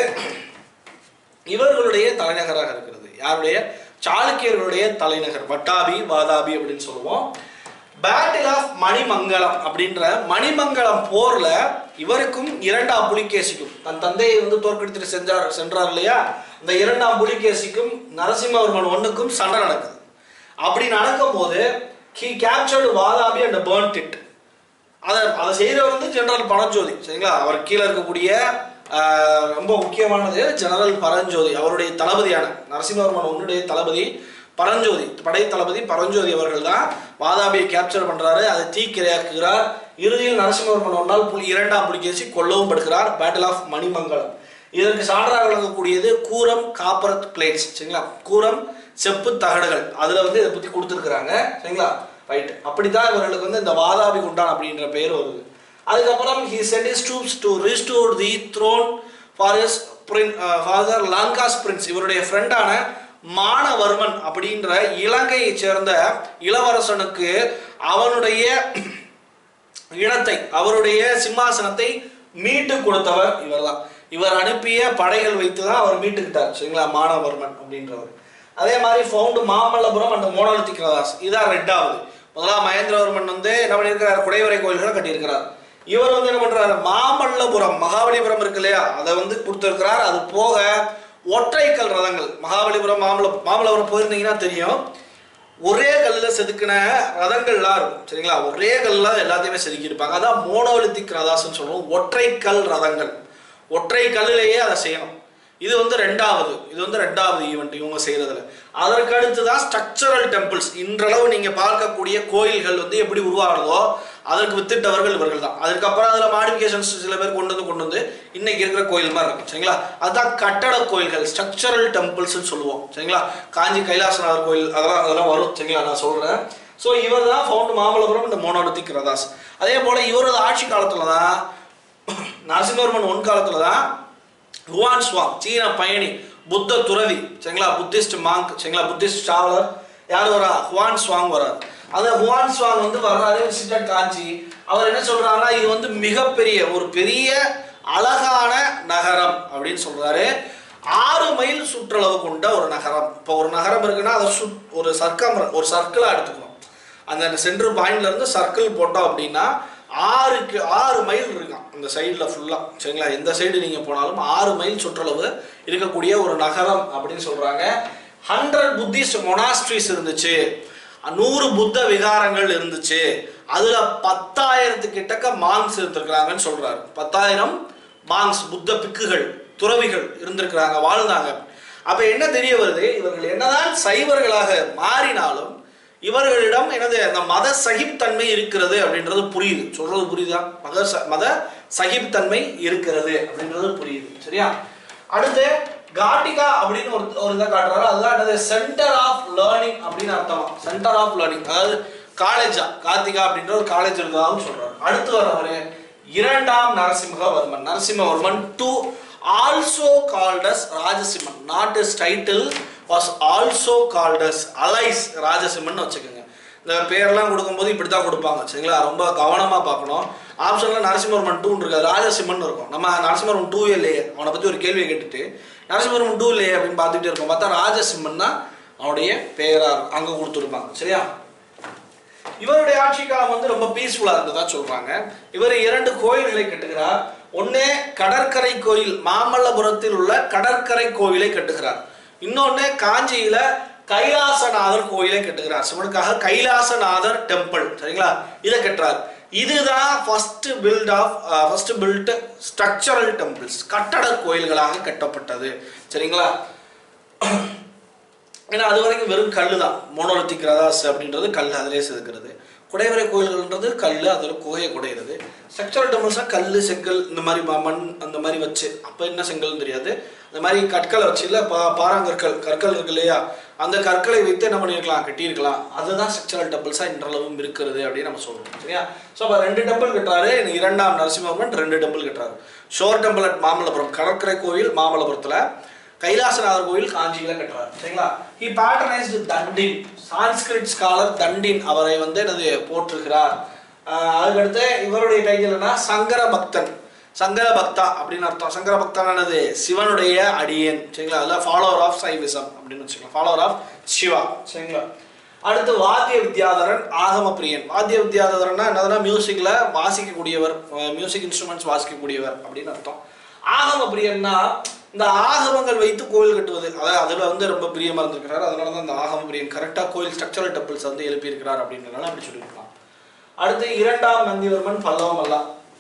இவர்களுடைய தலைநகராக இருக்கிறது யாருடைய சாளுக்கியர்களுடைய தலைநகர் வட்டாபி வாதாபி அப்படின்னு சொல்லுவோம் பேட்டில் ஆஃப் மணிமங்கலம் அப்படின்ற மணிமங்கலம் போர்ல இவருக்கும் இரண்டாம் புலிகேசிக்கும் தன் தந்தையை வந்து தோற்கடித்துட்டு சென்றார் சென்றார் இல்லையா இந்த இரண்டாம் புலிகேசிக்கும் நரசிம்மவர்மன் ஒண்ணுக்கும் சண்டை நடக்குது அப்படி நடக்கும்போது he captured Vatapi and burnt it அதை அதை செய்கிறவர் வந்து ஜெனரல் பரஞ்சோதி சரிங்களா அவர் கீழே இருக்கக்கூடிய ஆஹ், ரொம்ப முக்கியமானது ஜெனரல் பரஞ்சோதி அவருடைய தளபதியான நரசிம்மவர்மன் ஒன்னுடைய தளபதி பரஞ்சோதி படை தளபதி பரஞ்சோதி அவர்கள் தான் வாதாபியை கேப்சர் பண்றாரு அதை தீக்கிரையாக்குகிறார் இறுதியில் நரசிம்மவர்மன் ஒன்றால் புலி இரண்டாம் புலிகேசி கொல்லவும் படுகிறார் பேட்டில் ஆஃப் மணிமங்கலம் இதற்கு சான்றாக விளங்கக்கூடியது கூரம் காப்பரத் பிளேட்ஸ் சரிங்களா கூரம் செப்பு தகடுகள் அதுல வந்து இதை பத்தி கொடுத்துருக்குறாங்க சரிங்களா ரைட் அப்படித்தான் இவர்களுக்கு வந்து இந்த வாதாபி குண்டான் அப்படின்ற பெயர் வருது அதுக்கப்புறம் he sent his troops to restore the throne for his prin- uh, father Lanka's prince இவருடைய ஃப்ரெண்டான மானவர்மன் அப்படின்ற இலங்கையைச் சேர்ந்த இளவரசனுக்கு அவனுடைய இடத்தை அவருடைய சிம்மாசனத்தை மீட்டு கொடுத்தவர் இவர்தான் இவர் அனுப்பிய படைகள் வைத்து தான் அவர் மீட்டுக்கிட்டார் சரிங்களா மானவர்மன் அப்படின்றவர் அதே மாதிரி found Mamallapuram and monolithic rathas இதான் ரெண்டாவது முதலாம் மகேந்திரவர்மன் வந்து என்ன பண்ணியிருக்கிறார் குடைவரை கோயில்களை கட்டியிருக்கிறார் இவர் வந்து என்ன பண்றாரு மாமல்லபுரம் மகாபலிபுரம் இருக்கு இல்லையா அதை வந்து கொடுத்திருக்கிறார் அது போக ஒற்றைக்கல் ரதங்கள் மகாபலிபுரம் மாமல்ல மாமல்லபுரம் போயிருந்தீங்கன்னா தெரியும் ஒரே கல்லில் செதுக்கின ரதங்கள்லாம் இருக்கும் சரிங்களா ஒரே கல்லில் எல்லாத்தையுமே செதுக்கியிருப்பாங்க அதான் மோனோலித்திக் ரதாஸ்ன்னு சொல்லுவோம் ஒற்றை கல் ரதங்கள் ஒற்றை கல்லிலேயே அதை செய்யணும் இது வந்து ரெண்டாவது இது வந்து ரெண்டாவது ஈவெண்ட் இவங்க செய்யறதுல அதற்கு அடுத்து தான் ஸ்ட்ரக்சரல் டெம்பிள்ஸ் இன்றளவு நீங்க பார்க்கக்கூடிய கோயில்கள் வந்து எப்படி உருவாகுதோ அதற்கு வித்திட்டவர்கள் இவர்கள் தான் அதுக்கப்புறம் அதில் மாடிஃபிகேஷன்ஸ் சில பேர் கொண்டு வந்து கொண்டு வந்து இன்னைக்கு இருக்கிற கோயில் மாதிரி இருக்கு சரிங்களா அதுதான் கட்டட கோயில்கள் ஸ்ட்ரக்சரல் டெம்பிள்ஸ்னு சொல்லுவோம் சரிங்களா காஞ்சி கைலாசநாதர் கோயில் அதெல்லாம் அதெல்லாம் வரும் சரிங்களா நான் சொல்றேன் ஸோ இவர் தான் ஃபவுண்ட் மாமல்லபுரம் இந்த மோனோலித்திக் ரதாஸ் அதே போல இவரது ஆட்சி காலத்துல தான் நரசிம்மவர்மன் ஒன் காலத்துல தான் ஹுவான் ஸ்வாங் சீன பயணி புத்த துறவி சரிங்களா புத்திஸ்ட் மாங்க் சரிங்களா புத்திஸ்ட் டிராவலர் யார் வரா ஹுவான் ஸ்வாங் வரார் அந்த ஹுவான் ஸ்வாங் வந்து வர்றாரு விசிட்டட் காஞ்சி அவர் என்ன சொல்றாருன்னா இது வந்து மிகப்பெரிய ஒரு பெரிய அழகான நகரம் அப்படின்னு சொல்றாரு ஆறு மைல் சுற்றளவு கொண்ட ஒரு நகரம் இப்போ ஒரு நகரம் இருக்குன்னா அதை சுத் ஒரு சர்க்கம் ஒரு சர்க்கிளாக எடுத்துக்கணும் அந்த சென்டர் பாயிண்ட்ல இருந்து சர்க்கிள் போட்டோம் அப்படின்னா ஆறுக்கு ஆறு மைல் இருக்கான் இந்த சைடில் ஃபுல்லாக சரிங்களா எந்த சைடு நீங்கள் போனாலும் ஆறு மைல் சுற்றளவு இருக்கக்கூடிய ஒரு நகரம் அப்படின்னு சொல்கிறாங்க ஹண்ட்ரட் புத்திஸ்ட் மொனாஸ்ட்ரிஸ் இருந்துச்சு நூறு புத்த விகாரங்கள் இருந்துச்சு அதுல பத்தாயிரத்து கிட்டக்க மாங்ஸ் இருந்திருக்கிறாங்கன்னு சொல்றாரு பத்தாயிரம் மாங்ஸ் புத்த பிக்குகள் துறவிகள் இருந்திருக்கிறாங்க வாழ்ந்தாங்க அப்ப என்ன தெரிய வருது இவர்கள் என்னதான் சைவர்களாக மாறினாலும் இவர்களிடம் எனது அந்த மத சகிப்தன்மை இருக்கிறது அப்படின்றது புரியுது சொல்றது புரியுதா மத ச- மத சகிப்தன்மை இருக்கிறது அப்படின்றது புரியுது சரியா அடுத்து காட்டிகா அப்படின்னு ஒரு ஒரு இதை காட்டுறாரு அதுதான் என்னது சென்டர் ஆஃப் லேர்னிங் அப்படின்னு அர்த்தமா சென்டர் ஆஃப் லேர்னிங் அதாவது காலேஜா கார்த்திகா அப்படின்ற ஒரு காலேஜ் இருந்ததாகவும் சொல்றாரு அடுத்து வரவரு இரண்டாம் Narasimhavarman Narasimhavarman two also called as Rajasimhan not is title was also called as alias Rajasimhan வச்சுக்கோங்க இந்த பேர்லாம் கொடுக்கும்போது இப்படி தான் கொடுப்பாங்க சரிங்களா ரொம்ப கவனமாக பார்க்கணும் ஆப்ஷனில் நரசிம்மவர்மன் டூன்னு இருக்காது ராஜசிம்மன் இருக்கும் நம்ம நரசிம்மவர்மன் டூ இல்லையே அவனை பற்றி ஒரு கேள்வியை கேட்டுட்டு நரசிம்மவர்மன் டூ இல்லையே அப்படின்னு பார்த்துட்டே இருப்போம் பார்த்தா ராஜசிம்மன் தான் அவனுடைய பெயராக இருக்கும் அங்கே கொடுத்துருப்பாங்க சரியா இவருடைய ஆட்சி காலம் வந்து ரொம்ப பீஸ்ஃபுல்லா இருந்ததா சொல்றாங்க இவர் இரண்டு கோயில்களை கட்டுகிறார் ஒண்ணே கடற்கரை கோயில் மாமல்லபுரத்தில் உள்ள கடற்கரை கோயிலை கட்டுகிறார் இன்னொன்னு காஞ்சியில கைலாசநாதர் கோயிலை கட்டுகிறார் சிவனுக்காக கைலாசநாதர் டெம்பிள் சரிங்களா இதை கட்டுறார் இதுதான் first built of first built structural temples கட்டட கோயில்களாக கட்டப்பட்டது சரிங்களா ஏன்னா அது வரைக்கும் வெறும் கல்லு தான் மோனோலித்திக் ரதாஸ் அப்படின்றது கல் அதிலே செதுக்கிறது குடைவரை கோயில்கள்ன்றது கல் அதில் குகையை குடையிறது ஸ்ட்ரக்சரல் டெம்பிள்ஸ்னா கல் செங்கல் இந்த மாதிரி ம- மண் அந்த மாதிரி வச்சு அப்போ என்ன செங்கல்னு தெரியாது அந்த மாதிரி கற்களை வச்சு இல்லை பா பாறாங்கற்கள் கற்கள் இருக்கு இல்லையா அந்த கற்களை வைத்து என்ன பண்ணியிருக்கலாம் கட்டியிருக்கலாம் அதுதான் ஸ்ட்ரக்சரல் டெம்பிள்ஸாக இன்றளவும் இருக்கிறது அப்படின்னு நம்ம சொல்றோம் சரியா ஸோ அப்போ ரெண்டு டெம்பிள் கட்டுறாரு இன்னும் இரண்டாம் நரசிம்மவர்மன் ரெண்டு டெம்பிள் கட்டுறாரு ஷோர் டெம்பிள் அட் மாமல்லபுரம் கடற்கரை கோயில் மாமல்லபுரத்தில் கைலாசநாதர் கோயில் காஞ்சியில கட்டுறாரு சரிங்களா ஹி பேட்டர்னைஸ்டு தண்டின் சான்ஸ்கிரிட் ஸ்காலர் தண்டின் அவரை வந்து என்னது போற்றுகிறார் ஆஹ் அதுக்கடுத்து இவருடைய டைட்டில் என்ன சங்கர பக்தன் சங்கர பக்தா அப்படின்னு அர்த்தம் சங்கர பக்தான் என்னது சிவனுடைய அடியேன் சரிங்களா அதில் ஃபாலோவர் ஆஃப் சைவிசம் அப்படின்னு வச்சுக்கலாம் ஃபாலோவர் ஆஃப் சிவா சரிங்களா அடுத்து வாத்திய வித்யாதரன் ஆகம பிரியன் வாத்திய வித்யாதரன்னா என்னதுன்னா மியூசிக்ல வாசிக்கக்கூடியவர் மியூசிக் இன்ஸ்ட்ருமெண்ட்ஸ் வாசிக்கக்கூடியவர் அப்படின்னு அர்த்தம் ஆகம பிரியன்னா இந்த ஆகமங்கள் வைத்து கோயில் கட்டுவது அதாவது அதுல வந்து ரொம்ப பிரியமா இருந்திருக்கிறார் அதனால தான் இந்த ஆகம பிரியன் கரெக்டா கோயில் ஸ்ட்ரக்சரல் டெம்பிள்ஸ் வந்து எழுப்பியிருக்கிறார் அப்படின்றனால அப்படி சொல்லியிருக்கலாம் அடுத்து இரண்டாம் நந்திவர்மன் பல்லவ மல்லா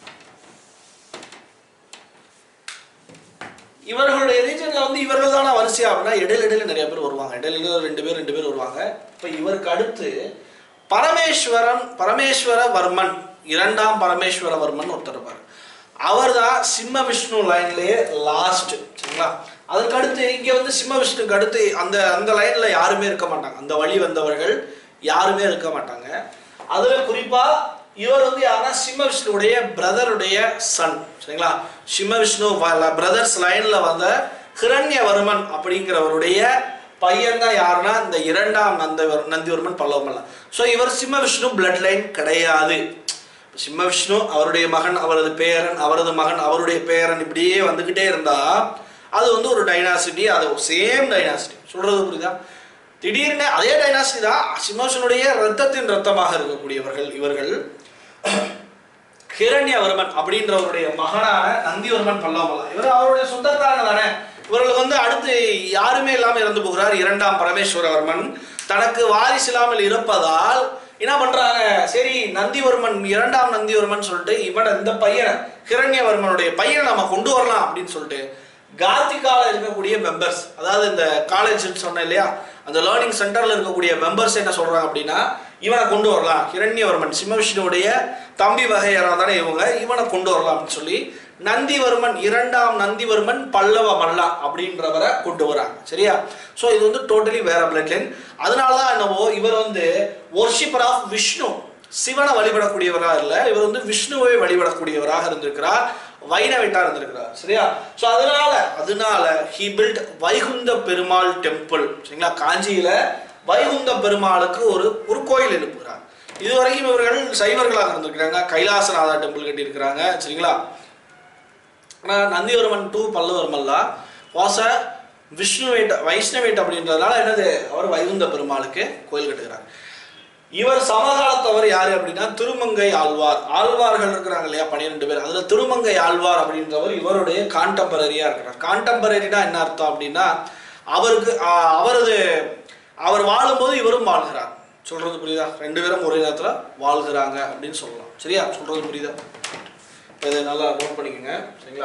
இவர்களுடைய ரீஜன்ல வந்து இவர்கள் தானே வரிசையா அப்படின்னா இடையில இடையில நிறைய பேர் வருவாங்க இடையில இடையில ரெண்டு பேர் ரெண்டு பேர் வருவாங்க இப்ப இவருக்கு அடுத்து பரமேஸ்வரன் பரமேஸ்வரவர்மன் இரண்டாம் பரமேஸ்வரவர்மன் ஒருத்தர் இருப்பார் அவர் தான் சிம்ம விஷ்ணு லைன்லயே லாஸ்ட் சரிங்களா அதுக்கு அடுத்து இங்க வந்து சிம்ம விஷ்ணுக்கு அடுத்து அந்த அந்த லைன்ல யாருமே இருக்க மாட்டாங்க அந்த வழி வந்தவர்கள் யாருமே இருக்க மாட்டாங்க அதுல குறிப்பா இவர் வந்து யாருன்னா சிம்ம விஷ்ணுவுடைய பிரதருடைய சன் சரிங்களா சிம்ம விஷ்ணு பிரதர்ஸ் லைன்ல வந்த ஹிரண்யவர்மன் அப்படிங்கிறவருடைய பையன் தான் யாருன்னா இந்த இரண்டாம் நந்தவர் நந்திவர்மன் பல்லவமல்ல ஸோ இவர் சிம்ம விஷ்ணு பிளட் லைன் கிடையாது சிம்ம விஷ்ணு அவருடைய மகன் அவரது பேரன் அவரது மகன் அவருடைய பேரன் இப்படியே வந்துகிட்டே இருந்தா அது வந்து ஒரு டைனாசிட்டி அது சேம் டைனாசிட்டி சொல்றது புரியுதா திடீர்னு அதே டைனாசிட்டி தான் சிம்மவிஷ்ணுடைய ரத்தத்தின் ரத்தமாக இருக்கக்கூடியவர்கள் இவர்கள் ஹிரண்யவர்மன் அப்படின்றவருடைய மகனான நந்திவர்மன் பல்லவமல்லா இவர் அவருடைய சொந்தக்காரங்க தானே இவர்களுக்கு வந்து அடுத்து யாருமே இல்லாம இறந்து போகிறார் இரண்டாம் பரமேஸ்வரவர்மன் தனக்கு வாரிசு இல்லாமல் இருப்பதால் என்ன பண்றாங்க சரி நந்திவர்மன் இரண்டாம் நந்திவர்மன் சொல்லிட்டு இவன் இந்த பையனை ஹிரண்யவர்மனுடைய பையனை நம்ம கொண்டு வரலாம் அப்படின்னு சொல்லிட்டு கார்த்திகால இருக்கக்கூடிய மெம்பர்ஸ் அதாவது இந்த காலேஜ் சொன்னேன் இல்லையா அந்த லேர்னிங் சென்டர்ல இருக்கக்கூடிய மெம்பர்ஸ் என்ன சொல்றாங்க அப்படின்னா இவனை கொண்டு வரலாம் ஹிரண்யவர்மன் சிம்மவிஷ்ணுவுடைய தம்பி வகையரா தானே இவங்க இவனை கொண்டு வரலாம் அப்படின்னு சொல்லி நந்திவர்மன் இரண்டாம் நந்திவர்மன் பல்லவ மல்லா அப்படின்றவரை கொண்டு வராங்க சரியா ஸோ இது வந்து டோட்டலி வேற பிளட் லைன் அதனால தான் என்னவோ இவர் வந்து ஒர்ஷிப்பர் ஆஃப் விஷ்ணு சிவனை வழிபடக்கூடியவராக இல்லை இவர் வந்து விஷ்ணுவை வழிபடக்கூடியவராக இருந்திருக்கிறார் வைணவிட்டா இருந்திருக்கிறார் சரியா ஸோ அதனால அதனால he built Vaikunta Perumal temple சரிங்களா காஞ்சியில வைகுந்த பெருமாளுக்கு ஒரு ஒரு கோயில் எழுப்புகிறார் இதுவரைக்கும் இவர்கள் சைவர்களாக இருந்திருக்கிறாங்க கைலாசநாதா டெம்பிள் கட்டியிருக்கிறாங்க சரிங்களா ஆனால் நந்திவர்மன் டூ பல்லவர்மல்லா வாச விஷ்ணுவேட் வைஷ்ணவேட் அப்படின்றதுனால என்னது அவர் வைகுந்த பெருமாளுக்கு கோயில் கட்டுகிறார் இவர் சமகாலத்தவர் யாரு அப்படின்னா திருமங்கை ஆழ்வார் ஆழ்வார்கள் இருக்கிறாங்க இல்லையா பன்னிரெண்டு பேர் அதுல திருமங்கை ஆழ்வார் அப்படின்றவர் இவருடைய கான்டெம்பரரியா இருக்கிறார் கான்டெம்பரரினா என்ன அர்த்தம் அப்படின்னா அவருக்கு ஆஹ், அவரது அவர் வாழும்போது இவரும் வாழ்கிறார் சொல்றது புரியுதா ரெண்டு பேரும் ஒரே நேரத்தில் வாழ்கிறாங்க அப்படின்னு சொல்லலாம் சரியா சொல்றது புரியுதா இதை நல்லா நோட் பண்ணிக்கோங்க சரிங்களா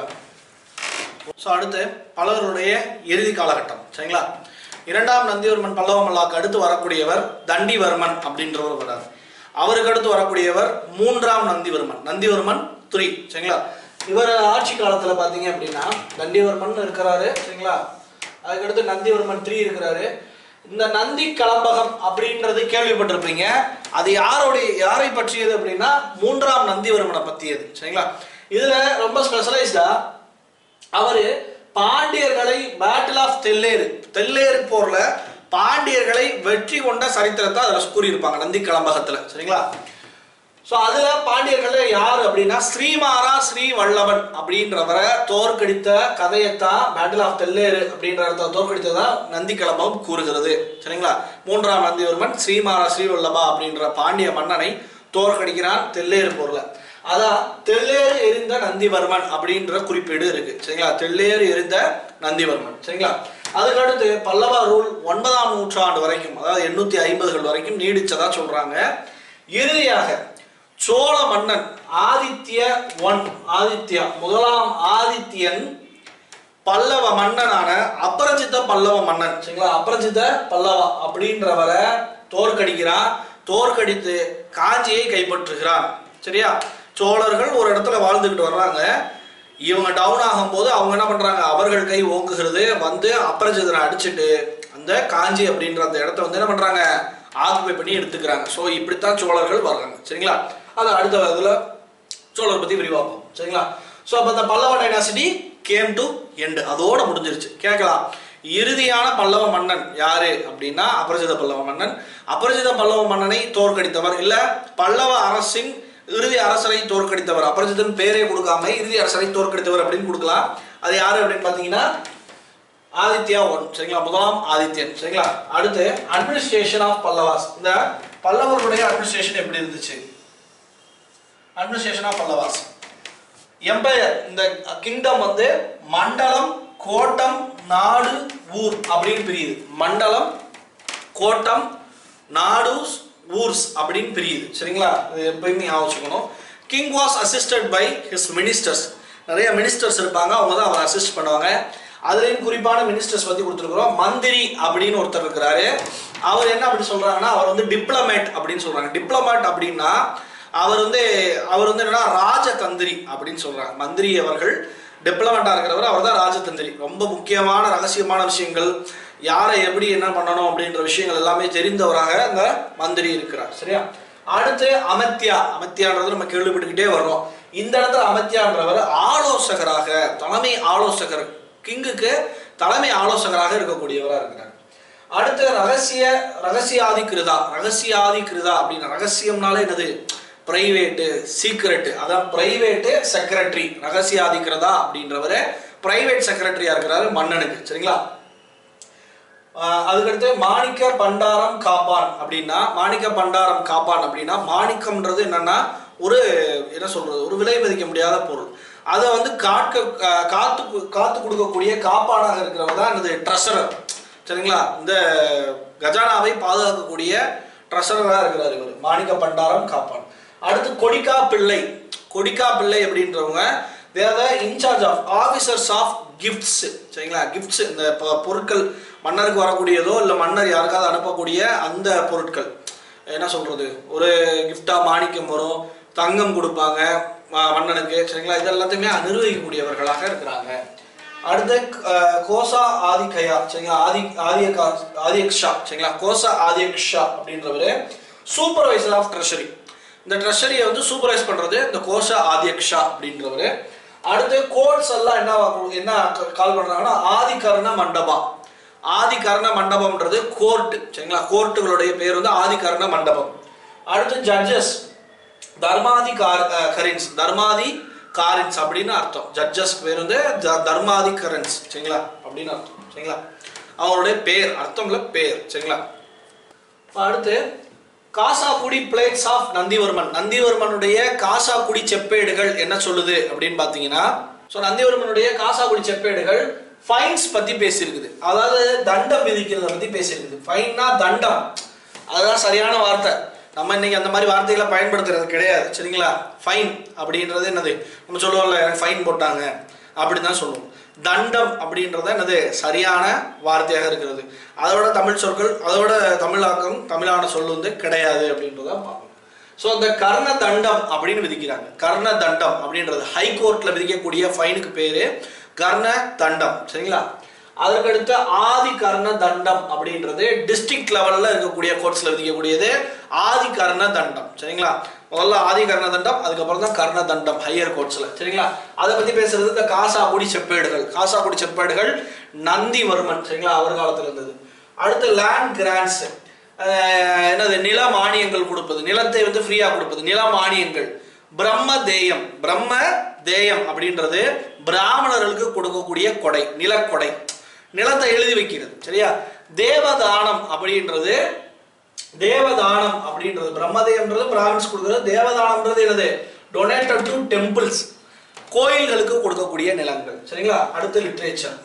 ஸோ அடுத்து பல்லவருடைய இறுதி காலகட்டம் சரிங்களா இரண்டாம் நந்திவர்மன் பல்லவ மல்லாக்கு அடுத்து வரக்கூடியவர் தண்டிவர்மன் அப்படின்றவர் வரார் அவருக்கு அடுத்து வரக்கூடியவர் மூன்றாம் நந்திவர்மன் நந்திவர்மன் த்ரீ சரிங்களா இவர் ஆட்சி காலத்தில் பார்த்தீங்க அப்படின்னா தண்டிவர்மன் இருக்கிறாரு சரிங்களா அதுக்கடுத்து நந்திவர்மன் த்ரீ இருக்கிறாரு இந்த நந்தி கலம்பகம் அப்படின்றது கேள்விப்பட்டிருப்பீங்க அது யாருடைய யாரை பற்றியது அப்படின்னா மூன்றாம் நந்திவர்மனை பற்றியது சரிங்களா இதுல ரொம்ப ஸ்பெஷலைஸ்டா அவரு பாண்டியர்களை பேட்டில் ஆஃப் தெல்லேறு தெல்லேறு போர்ல பாண்டியர்களை வெற்றி கொண்ட சரித்திரத்தை அதில் கூறியிருப்பாங்க நந்தி கலம்பகத்துல சரிங்களா ஸோ அதுல பாண்டியர்கள்ல யார் அப்படின்னா ஸ்ரீமாரா ஸ்ரீ வல்லவன் அப்படின்றவரை தோற்கடித்த கதையைத்தான் பேட்டில் ஆஃப் தெல்லேறு அப்படின்றத தோற்கடித்ததான் நந்தி கலம்பகம் கூறுகிறது சரிங்களா மூன்றாம் நந்திவர்மன் ஸ்ரீமாரா ஸ்ரீ வல்லபா அப்படின்ற பாண்டிய மன்னனை தோற்கடிக்கிறான் தெல்லேறு போர்ல அதான் தெல்லேறு எரிந்த நந்திவர்மன் அப்படின்ற குறிப்பீடு இருக்கு சரிங்களா தெல்லேறு எரிந்த நந்திவர்மன் சரிங்களா அதுக்கடுத்து பல்லவா ரூல் ஒன்பதாம் நூற்றாண்டு வரைக்கும் அதாவது எண்ணூத்தி ஐம்பதுகள் வரைக்கும் நீடிச்சதா சொல்றாங்க இறுதியாக சோழ மன்னன் ஆதித்ய ஒன் ஆதித்யா முதலாம் ஆதித்யன் பல்லவ மன்னனான அபரஜித பல்லவ மன்னன் சரிங்களா அபரஜித பல்லவா அப்படின்றவரை தோற்கடிக்கிறான் தோற்கடித்து காஞ்சியை கைப்பற்றுகிறான் சரியா சோழர்கள் ஒரு இடத்துல வாழ்ந்துகிட்டு வர்றாங்க இவங்க டவுன் ஆகும்போது அவங்க என்ன பண்றாங்க அவர்கள் கை ஓங்குகிறது வந்து அபரஜிதனை அடிச்சுட்டு அந்த காஞ்சி அப்படின்ற அந்த இடத்த வந்து என்ன பண்றாங்க ஆக்குபை பண்ணி எடுத்துக்கிறாங்க ஸோ இப்படித்தான் சோழர்கள் வர்றாங்க சரிங்களா அது அடுத்த இதில் சோழர் பத்தி விரிவாப்போம் சரிங்களா ஸோ அப்போ இந்த Pallava dynasty came to end அதோட முடிஞ்சிருச்சு கேட்கலாம் இறுதியான பல்லவ மன்னன் யாரு அப்படின்னா அபரிஜித பல்லவ மன்னன் அபரிஜித பல்லவ மன்னனை தோற்கடித்தவர் இல்ல பல்லவ அரசின் இறுதி அரசரை தோற்கடித்தவர் அபரிஜிதன் பேரே கொடுக்காம இறுதி அரசரை தோற்கடித்தவர் அப்படின்னு கொடுக்கலாம் அது யாரு அப்படின்னு பாத்தீங்கன்னா ஆதித்யா ஒன் சரிங்களா முதலாம் ஆதித்யன் சரிங்களா அடுத்து அட்மினிஸ்ட்ரேஷன் ஆஃப் பல்லவாஸ் இந்த பல்லவர்களுடைய அட்மினிஸ்ட்ரேஷன் எப்படி இருந்துச்சு அட்மினிஸ்ட்ரேஷன் ஆஃப் பல்லவாஸ் எம்பையர் இந்த கிங்டம் வந்து மண்டலம் கோட்டம் நாடு ஊர் அப்படின்னு பிரியுது மண்டலம் கோட்டம் நாடு ஊர்ஸ் அப்படின்னு பிரியுது சரிங்களா இது எப்பயுமே ஞாபகம் வச்சுக்கணும் king was assisted by his ministers நிறைய மினிஸ்டர்ஸ் இருப்பாங்க அவங்க தான் அவர் அசிஸ்ட் பண்ணுவாங்க அதுலேயும் குறிப்பான மினிஸ்டர்ஸ் பற்றி கொடுத்துருக்குறோம் மந்திரி அப்படின்னு ஒருத்தர் இருக்கிறாரு அவர் என்ன அப்படி சொல்றாங்கன்னா அவர் வந்து டிப்ளமேட் அப்படின்னு சொல்றாங்க டிப்ளமேட் அப்படின்னா அவர் வந்து அவர் வந்து என்னன்னா ராஜதந்திரி அப்படின்னு சொல்றாங்க மந்திரி அவர்கள் டிப்ளமேட்டா இருக்கிறவர் அவர் தான் ராஜதந்திரி ரொம்ப முக்கியமான ரகசியமான விஷயங்கள் யாரை எப்படி என்ன பண்ணணும் அப்படின்ற விஷயங்கள் எல்லாமே தெரிந்தவராக அந்த மந்திரி இருக்கிறார் சரியா அடுத்து அமத்தியா அமத்தியான்றது நம்ம கேள்விப்பட்டுக்கிட்டே வர்றோம் இந்த இடத்துல அமத்தியான்றவர் ஆலோசகராக தலைமை ஆலோசகர் கிங்குக்கு தலைமை ஆலோசகராக இருக்கக்கூடியவராக இருக்கிறார் அடுத்து ரகசிய ரகசியாதி கிருதா ரகசியாதி கிருதா அப்படின்னு ரகசியம்னாலே என்னது பிரைவேட்டு சீக்ரெட்டு அதான் பிரைவேட்டு செக்ரட்டரி ரகசியாதி கிருதா அப்படின்றவர் பிரைவேட் செக்ரட்டரியா இருக்கிறாரு மன்னனுக்கு சரிங்களா ஆஹ் அதுக்கடுத்து மாணிக்க பண்டாரம் காப்பான் அப்படின்னா மாணிக்க பண்டாரம் காப்பான் அப்படின்னா மாணிக்கம்ன்றது என்னன்னா ஒரு என்ன சொல்றது ஒரு விலை மதிக்க முடியாத பொருள் அதை வந்து காக்க கா- காத்து கு- காத்து கொடுக்கக்கூடிய காப்பானாக இருக்கிறவர் தான் என்னது ட்ரெஷரர் சரிங்களா இந்த கஜானாவை பாதுகாக்கக்கூடிய ட்ரெஷரராக இருக்கிறார் இவர் மாணிக்க பண்டாரம் காப்பான் அடுத்து கொடிக்கா பிள்ளை கொடிக்கா பிள்ளை அப்படின்றவங்க there the incharge of officers of gifts சரிங்களா கிஃப்ட்ஸ் இந்த பொ- பொருட்கள் மன்னருக்கு வரக்கூடியதோ இல்லை மன்னர் யாருக்காவது அனுப்பக்கூடிய அந்த பொருட்கள் என்ன சொல்றது ஒரு கிஃப்டா மாணிக்கம் வரும் தங்கம் கொடுப்பாங்க ம- மன்னனுக்கு சரிங்களா இது எல்லாத்தையுமே நிர்வகிக்கக்கூடியவர்களாக இருக்கிறாங்க அடுத்து அஹ், கோசா ஆதிக்கயா சரிங்களா ஆதி ஆதியகா ஆதியக்ஷா சரிங்களா கோசா ஆதியக்ஷா அப்படின்றவர் சூப்பர்வைசர் ஆஃப் ட்ரெஷரி இந்த ட்ரெஷரியை வந்து சூப்பர்வைஸ் பண்றது இந்த கோஷா ஆதியக்ஷா அப்படின்றவர் அடுத்து கோர்ட்ஸ் எல்லாம் என்ன வா- என்ன கால் பண்றாங்கன்னா ஆதிகர்ண மண்டபா ஆதிகர்ண மண்டபம்ன்றது கோர்ட் சரிங்களா கோர்ட்டுகளுடைய பேர் வந்து ஆதிகர்ண மண்டபம் அடுத்து ஜட்ஜஸ் தர்மாதி கார் அஹ், கரின்ஸ் தர்மாதி காரின்ஸ் அப்படின்னு அர்த்தம் ஜட்ஜஸ் பேர் வந்து த- தர்மாதி கரன்ஸ் சரிங்களா அப்படின்னு அர்த்தம் சரிங்களா அவங்களுடைய பேர் அர்த்தம் இல்ல பேர் சரிங்களா இப்ப அடுத்து காசாக்குடி பிளேட்ஸ் ஆஃப் நந்திவர்மன் நந்திவர்மனுடைய காசாக்குடி செப்பேடுகள் என்ன சொல்லுது அப்படின்னு பார்த்தீங்கன்னா ஸோ நந்திவர்மனுடைய காசாக்குடி செப்பேடுகள் ஃபைன்ஸ் பத்தி பேசியிருக்குது அதாவது தண்டம் விதிக்கிறத பத்தி பேசியிருக்குது ஃபைன்னா தண்டம் அதுதான் சரியான வார்த்தை நம்ம இன்னைக்கு அந்த மாதிரி வார்த்தைகளை பயன்படுத்துறது கிடையாது சரிங்களா ஃபைன் அப்படின்றது என்னது நம்ம சொல்லுவோம்ல எனக்கு ஃபைன் போட்டாங்க அப்படின்னு தான் சொல்லுவோம் தண்டம் அப்படின்றது என்னது சரியான வார்த்தையாக இருக்கிறது அதோட தமிழ் சொற்கள் அதோட தமிழாக்கம் தமிழான சொல் வந்து கிடையாது அப்படின்றத பார்க்கணும் ஸோ இந்த கர்ண தண்டம் அப்படின்னு விதிக்கிறாங்க கர்ண தண்டம் அப்படின்றது ஹைகோர்ட்ல விதிக்கக்கூடிய ஃபைனுக்கு பேரு கர்ண தண்டம் சரிங்களா அதற்கடுத்து ஆதி கர்ண தண்டம் அப்படின்றது டிஸ்ட்ரிக்ட் லெவல்ல இருக்கக்கூடிய கோர்ட்ஸ்ல விதிக்கக்கூடியது ஆதி கர்ண தண்டம் சரிங்களா முதல்ல ஆதி கர்ண தண்டம் அதுக்கப்புறம் தான் கர்ண தண்டம் ஹையர் கோர்ட்ஸ்ல சரிங்களா அதை பத்தி பேசுறது இந்த காசாகுடி செப்பேடுகள் காசாகுடி செப்பேடுகள் நந்திவர்மன் சரிங்களா அவர் காலத்துல இருந்தது அடுத்து லேண்ட் கிராண்ட்ஸ் என்னது நில மானியங்கள் கொடுப்பது நிலத்தை வந்து ஃப்ரீயா கொடுப்பது நில மானியங்கள் பிரம்ம தேயம் பிரம்ம தேயம் அப்படின்றது பிராமணர்களுக்கு கொடுக்கக்கூடிய கொடை நிலக்கொடை நிலத்தை எழுதி வைக்கிறது சரியா தேவதானம் அப்படின்றது தேவதானம் அப்படின்றது பிரம்மதேயம்ன்றது பிராமின்ஸ் கொடுக்குறது தேவதானம்ன்றது என்னது டொனேட்டட் டு டெம்பிள்ஸ் கோயில்களுக்கு கொடுக்கக்கூடிய நிலங்கள் சரிங்களா அடுத்து லிட்ரேச்சர்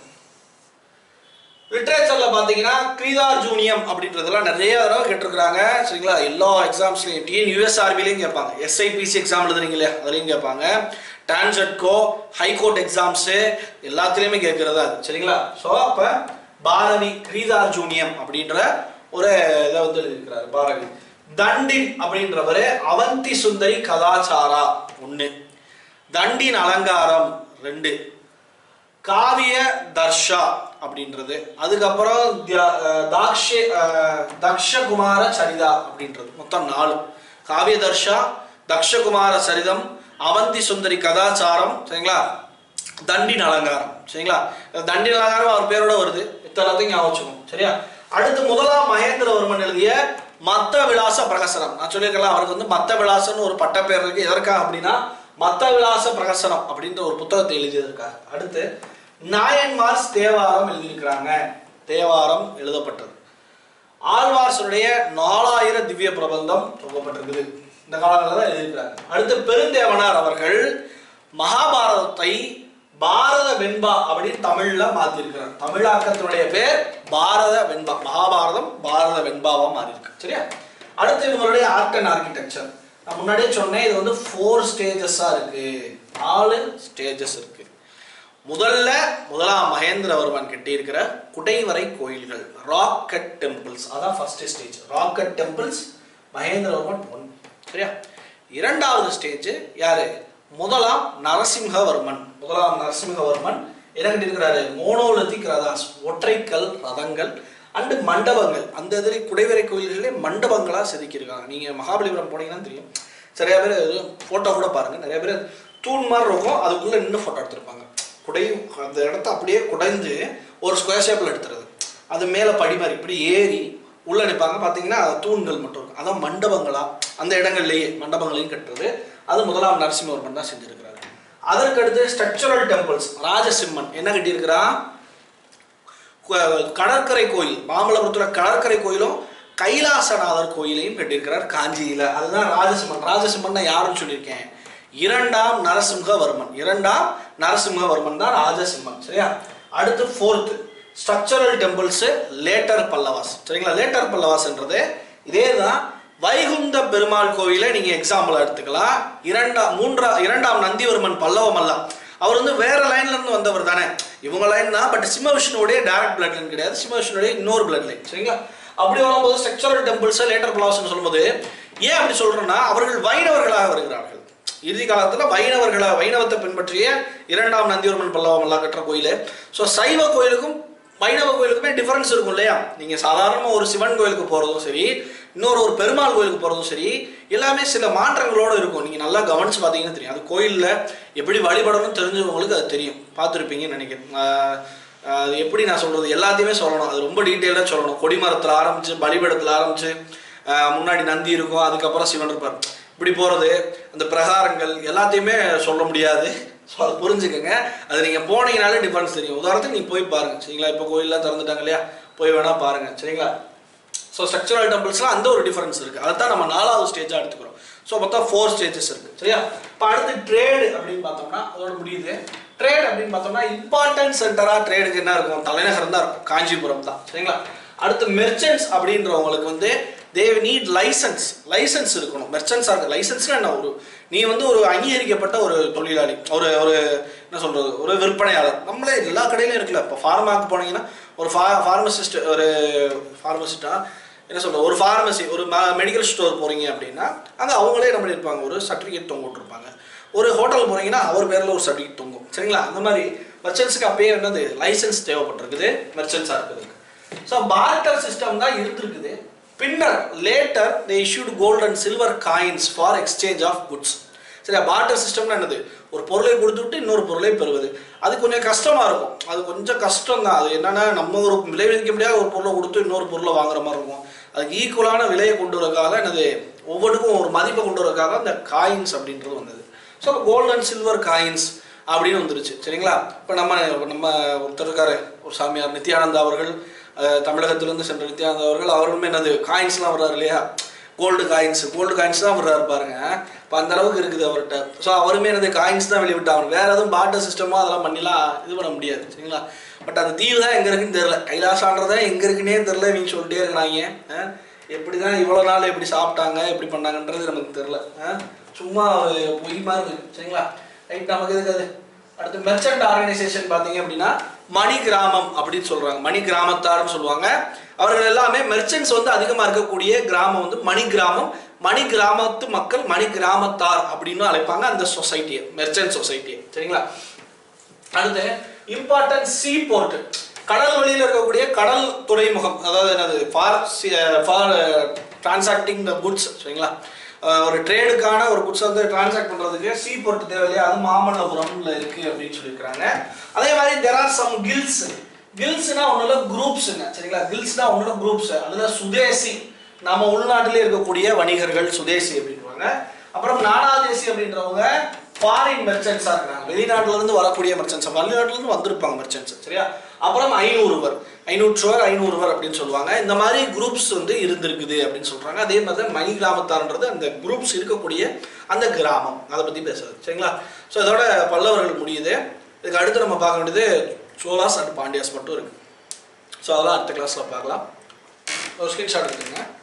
லிட்ரேச்சர்ல பாத்தீங்கன்னா கிரீதார்ஜூனியம் அப்படின்றதெல்லாம் நிறைய தடவை கேட்டிருக்கிறாங்க சரிங்களா எல்லா எக்ஸாம்ஸ்லையும் டிஎன் யூஎஸ்ஆர்பிலையும் கேட்பாங்க எஸ்ஐபிசி எக்ஸாம் எழுதுறீங்களே அதுலையும் கேட்பாங்க டான்செட்கோ ஹைகோர்ட் எக்ஸாம்ஸு எல்லாத்துலேயுமே கேட்கறதா அது சரிங்களா ஸோ அப்போ பாரதி கிரீதார்ஜூனியம் அப்படின்ற ஒரு இதை வந்து எழுதியிருக்கிறாரு பாரதி தண்டின் அப்படின்றவர் அவந்தி சுந்தரி கலாச்சாரா ஒன்று தண்டின் அலங்காரம் ரெண்டு காவிய தர்ஷா அப்படின்றது அதுக்கப்புறம் தியா- அஹ் தாக்ஷே அஹ் தக்ஷகுமார சரிதா அப்படின்றது மொத்தம் நாலு காவிய தர்ஷா தக்ஷகுமார சரிதம் அவந்தி சுந்தரி கதாச்சாரம் சரிங்களா தண்டின் அலங்காரம் சரிங்களா இந்த தண்டின் அலங்காரம் அவர் பேரோட வருது இத்தனைத்தையும் ஞாபகம் வச்சுக்கணும் சரியா அடுத்து முதலாம் மகேந்திரவர்மன் எழுதிய மத்த விலாச பிரகசனம் நான் சொல்லியிருக்கலாம் அவருக்கு வந்து மத்த விலாசம்னு ஒரு பட்டப்பேர் இருக்கு எதற்காக அப்படின்னா மத்த விலாச பிரகசனம் அப்படின்ற ஒரு புத்தகத்தை எழுதியதற்காக அடுத்து நாயன்மார்ஸ் தேவாரம் எழுதியிருக்கிறாங்க தேவாரம் எழுதப்பட்டது ஆழ்வார்ஸருடைய நாலாயிரம் திவ்ய பிரபந்தம் தொகுக்கப்பட்டிருக்குது இந்த காலங்களில் தான் எழுதியிருக்கிறாங்க அடுத்து பெருந்தேவனார் அவர்கள் மகாபாரதத்தை பாரத வெண்பா அப்படின்னு தமிழ்ல மாத்திருக்கிறார் தமிழாக்கத்தினுடைய பேர் பாரத வெண்பா மகாபாரதம் பாரத வெண்பாவா மாறி இருக்கு சரியா அடுத்து இவங்களுடைய ஆர்ட் அண்ட் ஆர்கிடெக்சர் நான் முன்னாடியே சொன்னேன் இது வந்து ஃபோர் ஸ்டேஜஸா இருக்கு நாலு ஸ்டேஜஸ் இருக்கு முதல்ல முதலாம் மகேந்திரவர்மன் கட்டியிருக்கிற குடைவரை கோயில்கள் ராக்கெட் டெம்பிள்ஸ் அதான் first stage rock cut temples Mahendravarman one சரியா இரண்டாவது ஸ்டேஜ் யாரு முதலாம் நரசிம்ஹவர்மன் முதலாம் நரசிம்ஹவர்மன் என்ன கட்டியிருக்கிறாரு மோனோலித்திக் ரதாஸ் ஒற்றைக்கல் ரதங்கள் அண்டு மண்டபங்கள் அந்த இதில் குடைவரை கோயில்களே மண்டபங்களா செதுக்கியிருக்காங்க நீங்க மகாபலிபுரம் போனீங்கன்னா தெரியும் நிறைய பேர் ஃபோட்டோ கூட பாருங்க நிறைய பேர் தூண் மாதிரி இருக்கும் அதுக்குள்ள நின்று ஃபோட்டோ எடுத்திருப்பாங்க குடை அந்த இடத்த அப்படியே குடைந்து ஒரு ஸ்கொயர் ஷேப்பில் எடுத்துறது அது மேலே படி மாதிரி இப்படி ஏறி உள்ள நிற்பாங்க பார்த்தீங்கன்னா அது தூண்கள் மட்டும் இருக்கும் அதான் மண்டபங்களா அந்த இடங்கள்லேயே மண்டபங்களையும் கட்டுறது அது முதலாம் நரசிம்மவர்மன் தான் செஞ்சிருக்கிறாரு அதற்கடுத்து ஸ்ட்ரக்சரல் டெம்பிள்ஸ் ராஜசிம்மன் என்ன கட்டியிருக்கிறான் கு- கடற்கரை கோயில் மாமல்லபுரத்துல கடற்கரை கோயிலும் கைலாசநாதர் கோயிலையும் கட்டியிருக்கிறார் காஞ்சியில அதுதான் ராஜசிம்மன் ராஜசிம்மன் யாருன்னு சொல்லியிருக்கேன் இரண்டாம் நரசிம்ஹவர்மன் இரண்டாம் நரசிம்ஹவர்மன் தான் ராஜசிம்மன் சரியா அடுத்து fourth structural temples later Pallavas சரிங்களா லேட்டர் பல்லவாஸ்ன்றது இதே தான் வைகுந்த பெருமாள் கோயிலை நீங்க எக்ஸாம்பிள் எடுத்துக்கலாம் இரண்டாம் மூன்றா இரண்டாம் நந்திவர்மன் பல்லவ மல்லம் அவர் வந்து வேற லைன்ல இருந்து வந்தவர் தானே இவங்க லைன் தான் பட் சிம்ம விஷ்ணுவோடைய டைரக்ட் பிளட் லைன் கிடையாது சிம்ம விஷ்ணுடைய இன்னொரு பிளட் லைன் சரிங்களா அப்படி வரும்போது ஸ்ட்ரக்சரல் டெம்பிள்ஸ் லேட்டர் பிளாஸ்னு சொல்லும்போது ஏன் அப்படி சொல்றேன்னா அவர்கள் வைணவர்களாக வருகிறார்கள் இறுதி காலத்துல வைணவர்களா வைணவத்தை பின்பற்றிய இரண்டாம் நந்திவர்மன் பல்லவம் எல்லாம் கட்டுற கோயில் ஸோ சைவ கோயிலுக்கும் வைணவ கோயிலுக்குமே டிஃபரன்ஸ் இருக்கும் இல்லையா நீங்க சாதாரணமா ஒரு சிவன் கோயிலுக்கு போறதும் சரி இன்னொரு ஒரு பெருமாள் கோயிலுக்கு போறதும் சரி எல்லாமே சில மாற்றங்களோட இருக்கும் நீங்க நல்லா கவனிச்சு பார்த்தீங்கன்னா தெரியும் அது கோயில்ல எப்படி வழிபடணும்னு தெரிஞ்சவங்களுக்கு அது தெரியும் பார்த்துருப்பீங்கன்னு நினைக்கிறேன் ஆஹ் ஆஹ் அது எப்படி நான் சொல்றது எல்லாத்தையுமே சொல்லணும் அது ரொம்ப டீட்டெயிலாக சொல்லணும் கொடிமரத்தில் ஆரம்பிச்சு பலிபடத்தில் ஆரம்பிச்சு ஆஹ் முன்னாடி நந்தி இருக்கும் அதுக்கப்புறம் சிவன் இருப்பார் இப்படி போகிறது அந்த பிரகாரங்கள் எல்லாத்தையுமே சொல்ல முடியாது ஸோ அதை புரிஞ்சுக்கங்க அது நீங்கள் போனீங்கனாலே டிஃபரன்ஸ் தெரியும் உதாரணத்துக்கு நீங்கள் போய் பாருங்க சரிங்களா இப்போ கோயிலெலாம் திறந்துட்டாங்க இல்லையா போய் வேணா பாருங்க சரிங்களா ஸோ ஸ்ட்ரக்சரல் டெம்பிள்ஸ்லாம் அந்த ஒரு டிஃபரன்ஸ் இருக்குது அதை தான் நம்ம நாலாவது ஸ்டேஜாக எடுத்துக்கிறோம் ஸோ மொத்தம் ஃபோர் ஸ்டேஜஸ் இருக்குது சரியா இப்போ அடுத்து ட்ரேடு அப்படின்னு பார்த்தோம்னா அதோட முடியுது ட்ரேட் அப்படின்னு பார்த்தோம்னா இம்பார்ட்டன்ட் சென்டராக ட்ரேடுக்கு என்ன இருக்கும் தலைநகரம் தான் இருக்கும் காஞ்சிபுரம் தான் சரிங்களா அடுத்து மெர்ச்சன்ட்ஸ் அப்படின்றவங்களுக்கு வந்து தே நீட் லைசன்ஸ் லைசன்ஸ் இருக்கணும் மெர்ச்சன்ஸாக இருக்கு லைசன்ஸ்னா என்ன ஒரு நீ வந்து ஒரு அங்கீகரிக்கப்பட்ட ஒரு தொழிலாளி ஒரு ஒரு என்ன சொல்றது ஒரு விற்பனையாளர் நம்மளே எல்லா கடையிலும் இருக்குல்ல இப்போ ஃபார்மாக்கு போனீங்கன்னா ஒரு ஃபா ஃபார்மசிஸ்ட் ஒரு ஃபார்மசிஸ்டா என்ன சொல்றது ஒரு ஃபார்மசி ஒரு மெடிக்கல் ஸ்டோர் போறீங்க அப்படின்னா அங்கே அவங்களே நம்ம இருப்பாங்க ஒரு சர்டிஃபிகேட் தொங்க விட்டுருப்பாங்க ஒரு ஹோட்டல் போறீங்கன்னா அவர் பேரில் ஒரு சர்டிஃபிகேட் தொங்கும் சரிங்களா அந்த மாதிரி மெர்ச்சன்ஸுக்கு அப்பயே என்னது லைசன்ஸ் தேவைப்பட்டிருக்குது மெர்ச்சன்ஸாக இருக்குதுக்கு ஸோ பார்ட்டர் சிஸ்டம் தான் இருந்திருக்குது பின்னர் later they issued gold and silver coins for exchange of goods சரியா பார்ட்டர் சிஸ்டம்னா என்னது ஒரு பொருளை கொடுத்துட்டு இன்னொரு பொருளை பெறுவது அது கொஞ்சம் கஷ்டமா இருக்கும் அது கொஞ்சம் கஷ்டம் தான் அது என்னன்னா நம்ம ஒரு விலை விதிக்க முடியாத ஒரு பொருளை கொடுத்து இன்னொரு பொருளை வாங்குற மாதிரி இருக்கும் அதுக்கு ஈக்குவலான விலையை கொண்டு வரதுக்காக என்னது ஒவ்வொன்றுக்கும் ஒரு மதிப்பை கொண்டு வரதுக்காக அந்த காயின்ஸ் அப்படின்றது வந்தது so gold and silver coins அப்படின்னு வந்துருச்சு சரிங்களா இப்போ நம்ம நம்ம ஒருத்தர் இருக்காரு ஒரு சாமியார் நித்யானந்தா அவர்கள் அஹ், தமிழகத்திலிருந்து சென்ற நித்யானந்தா அவர்கள் அவர்களுமே என்னது காயின்ஸ்லாம் வர்றாரு இல்லையா கோல்டு காயின்ஸ் கோல்டு காயின்ஸ் தான் வர்றாரு பாருங்க இப்போ அந்த அளவுக்கு இருக்குது அவர்கிட்ட ஸோ அவருமே என்னது காயின்ஸ் தான் வெளிவிட்டாங்க வேற எதுவும் பாட்டர் சிஸ்டமோ அதெல்லாம் பண்ணிலாம் இது பண்ண முடியாது சரிங்களா பட் அந்த தீவு தான் எங்கே இருக்குன்னு தெரில கைலாசான்றதா எங்கே இருக்குன்னே தெரில இவங்க சொல்லிட்டே இருக்கிறாங்க அஹ், எப்படி தான் இவ்வளோ நாள் எப்படி சாப்பிட்டாங்க எப்படி பண்ணாங்கன்றது நமக்கு தெரில சும்மா ஒரு பொய் மாதிரி இருக்கு சரிங்களா ரைட் நமக்கு எதுக்கு அது அடுத்து மெர்ச்சன்ட் ஆர்கனைசேஷன் பார்த்தீங்க அப்படின்னா மணி கிராமம் அப்படின்னு சொல்றாங்க மணி கிராமத்தார்னு சொல்லுவாங்க அவர்கள் எல்லாமே மெர்ச்சன்ட்ஸ் வந்து அதிகமாக இருக்கக்கூடிய கிராமம் வந்து மணி கிராமம் மணி கிராமத்து மக்கள் மணி கிராமத்தார் அப்படின்னு அழைப்பாங்க அந்த சொசைட்டியை மெர்ச்சன்ட் சொசைட்டியை சரிங்களா அடுத்து இம்பார்ட்டன்ட் சீ போர்ட் கடல் வழியில் இருக்கக்கூடிய கடல் துறைமுகம் அதாவது என்னது for for transacting the goods சரிங்களா அஹ் ஒரு ட்ரேடுக்கான ஒரு குட்ஸ் வந்து டிரான்சாக்ட் பண்ணுறதுக்கு சீ போர்ட் தேவையில்லையா அது மாமல்லபுரம்ல இருக்கு அப்படின்னு சொல்லியிருக்கிறாங்க அதே மாதிரி தெர் ஆர் சம் கில்ஸ் கில்ஸ்னா ஒன்றுல குரூப்ஸுங்க சரிங்களா கில்ஸ்னா ஒன்றுல குரூப்ஸ் அதில் சுதேசி நம்ம உள்நாட்டிலே இருக்கக்கூடிய வணிகர்கள் சுதேசி அப்படின்றாங்க அப்புறம் நானாதேசி அப்படின்றவங்க ஃபாரின் மெர்ச்சன்ஸாக இருக்கிறாங்க வெளிநாட்டுல இருந்து வரக்கூடிய மெர்ச்சன்ஸ் வெளிநாட்டுல இருந்து வந்திருப்பாங்க மெர்ச்சன்ஸ் சரியா அப்புறம் ஐநூறுவர் ஐநூற்றுவர் ஐநூறுவர் அப்படின்னு சொல்லுவாங்க இந்த மாதிரி குரூப்ஸ் வந்து இருந்திருக்குது அப்படின்னு சொல்றாங்க அதே மாதிரி தான் மணி கிராமத்தார்ன்றது அந்த குரூப்ஸ் இருக்கக்கூடிய அந்த கிராமம் அதை பற்றி பேசுறது சரிங்களா ஸோ இதோட பல்லவர்கள் முடியுது இதுக்கு அடுத்து நம்ம பார்க்க வேண்டியது சோலாஸ் அண்ட் பாண்டியாஸ் மட்டும் இருக்கு ஸோ அதெல்லாம் அடுத்த கிளாஸில் பார்க்கலாம் ஒரு ஸ்க்ரீன்ஷாட் எடுத்துங்க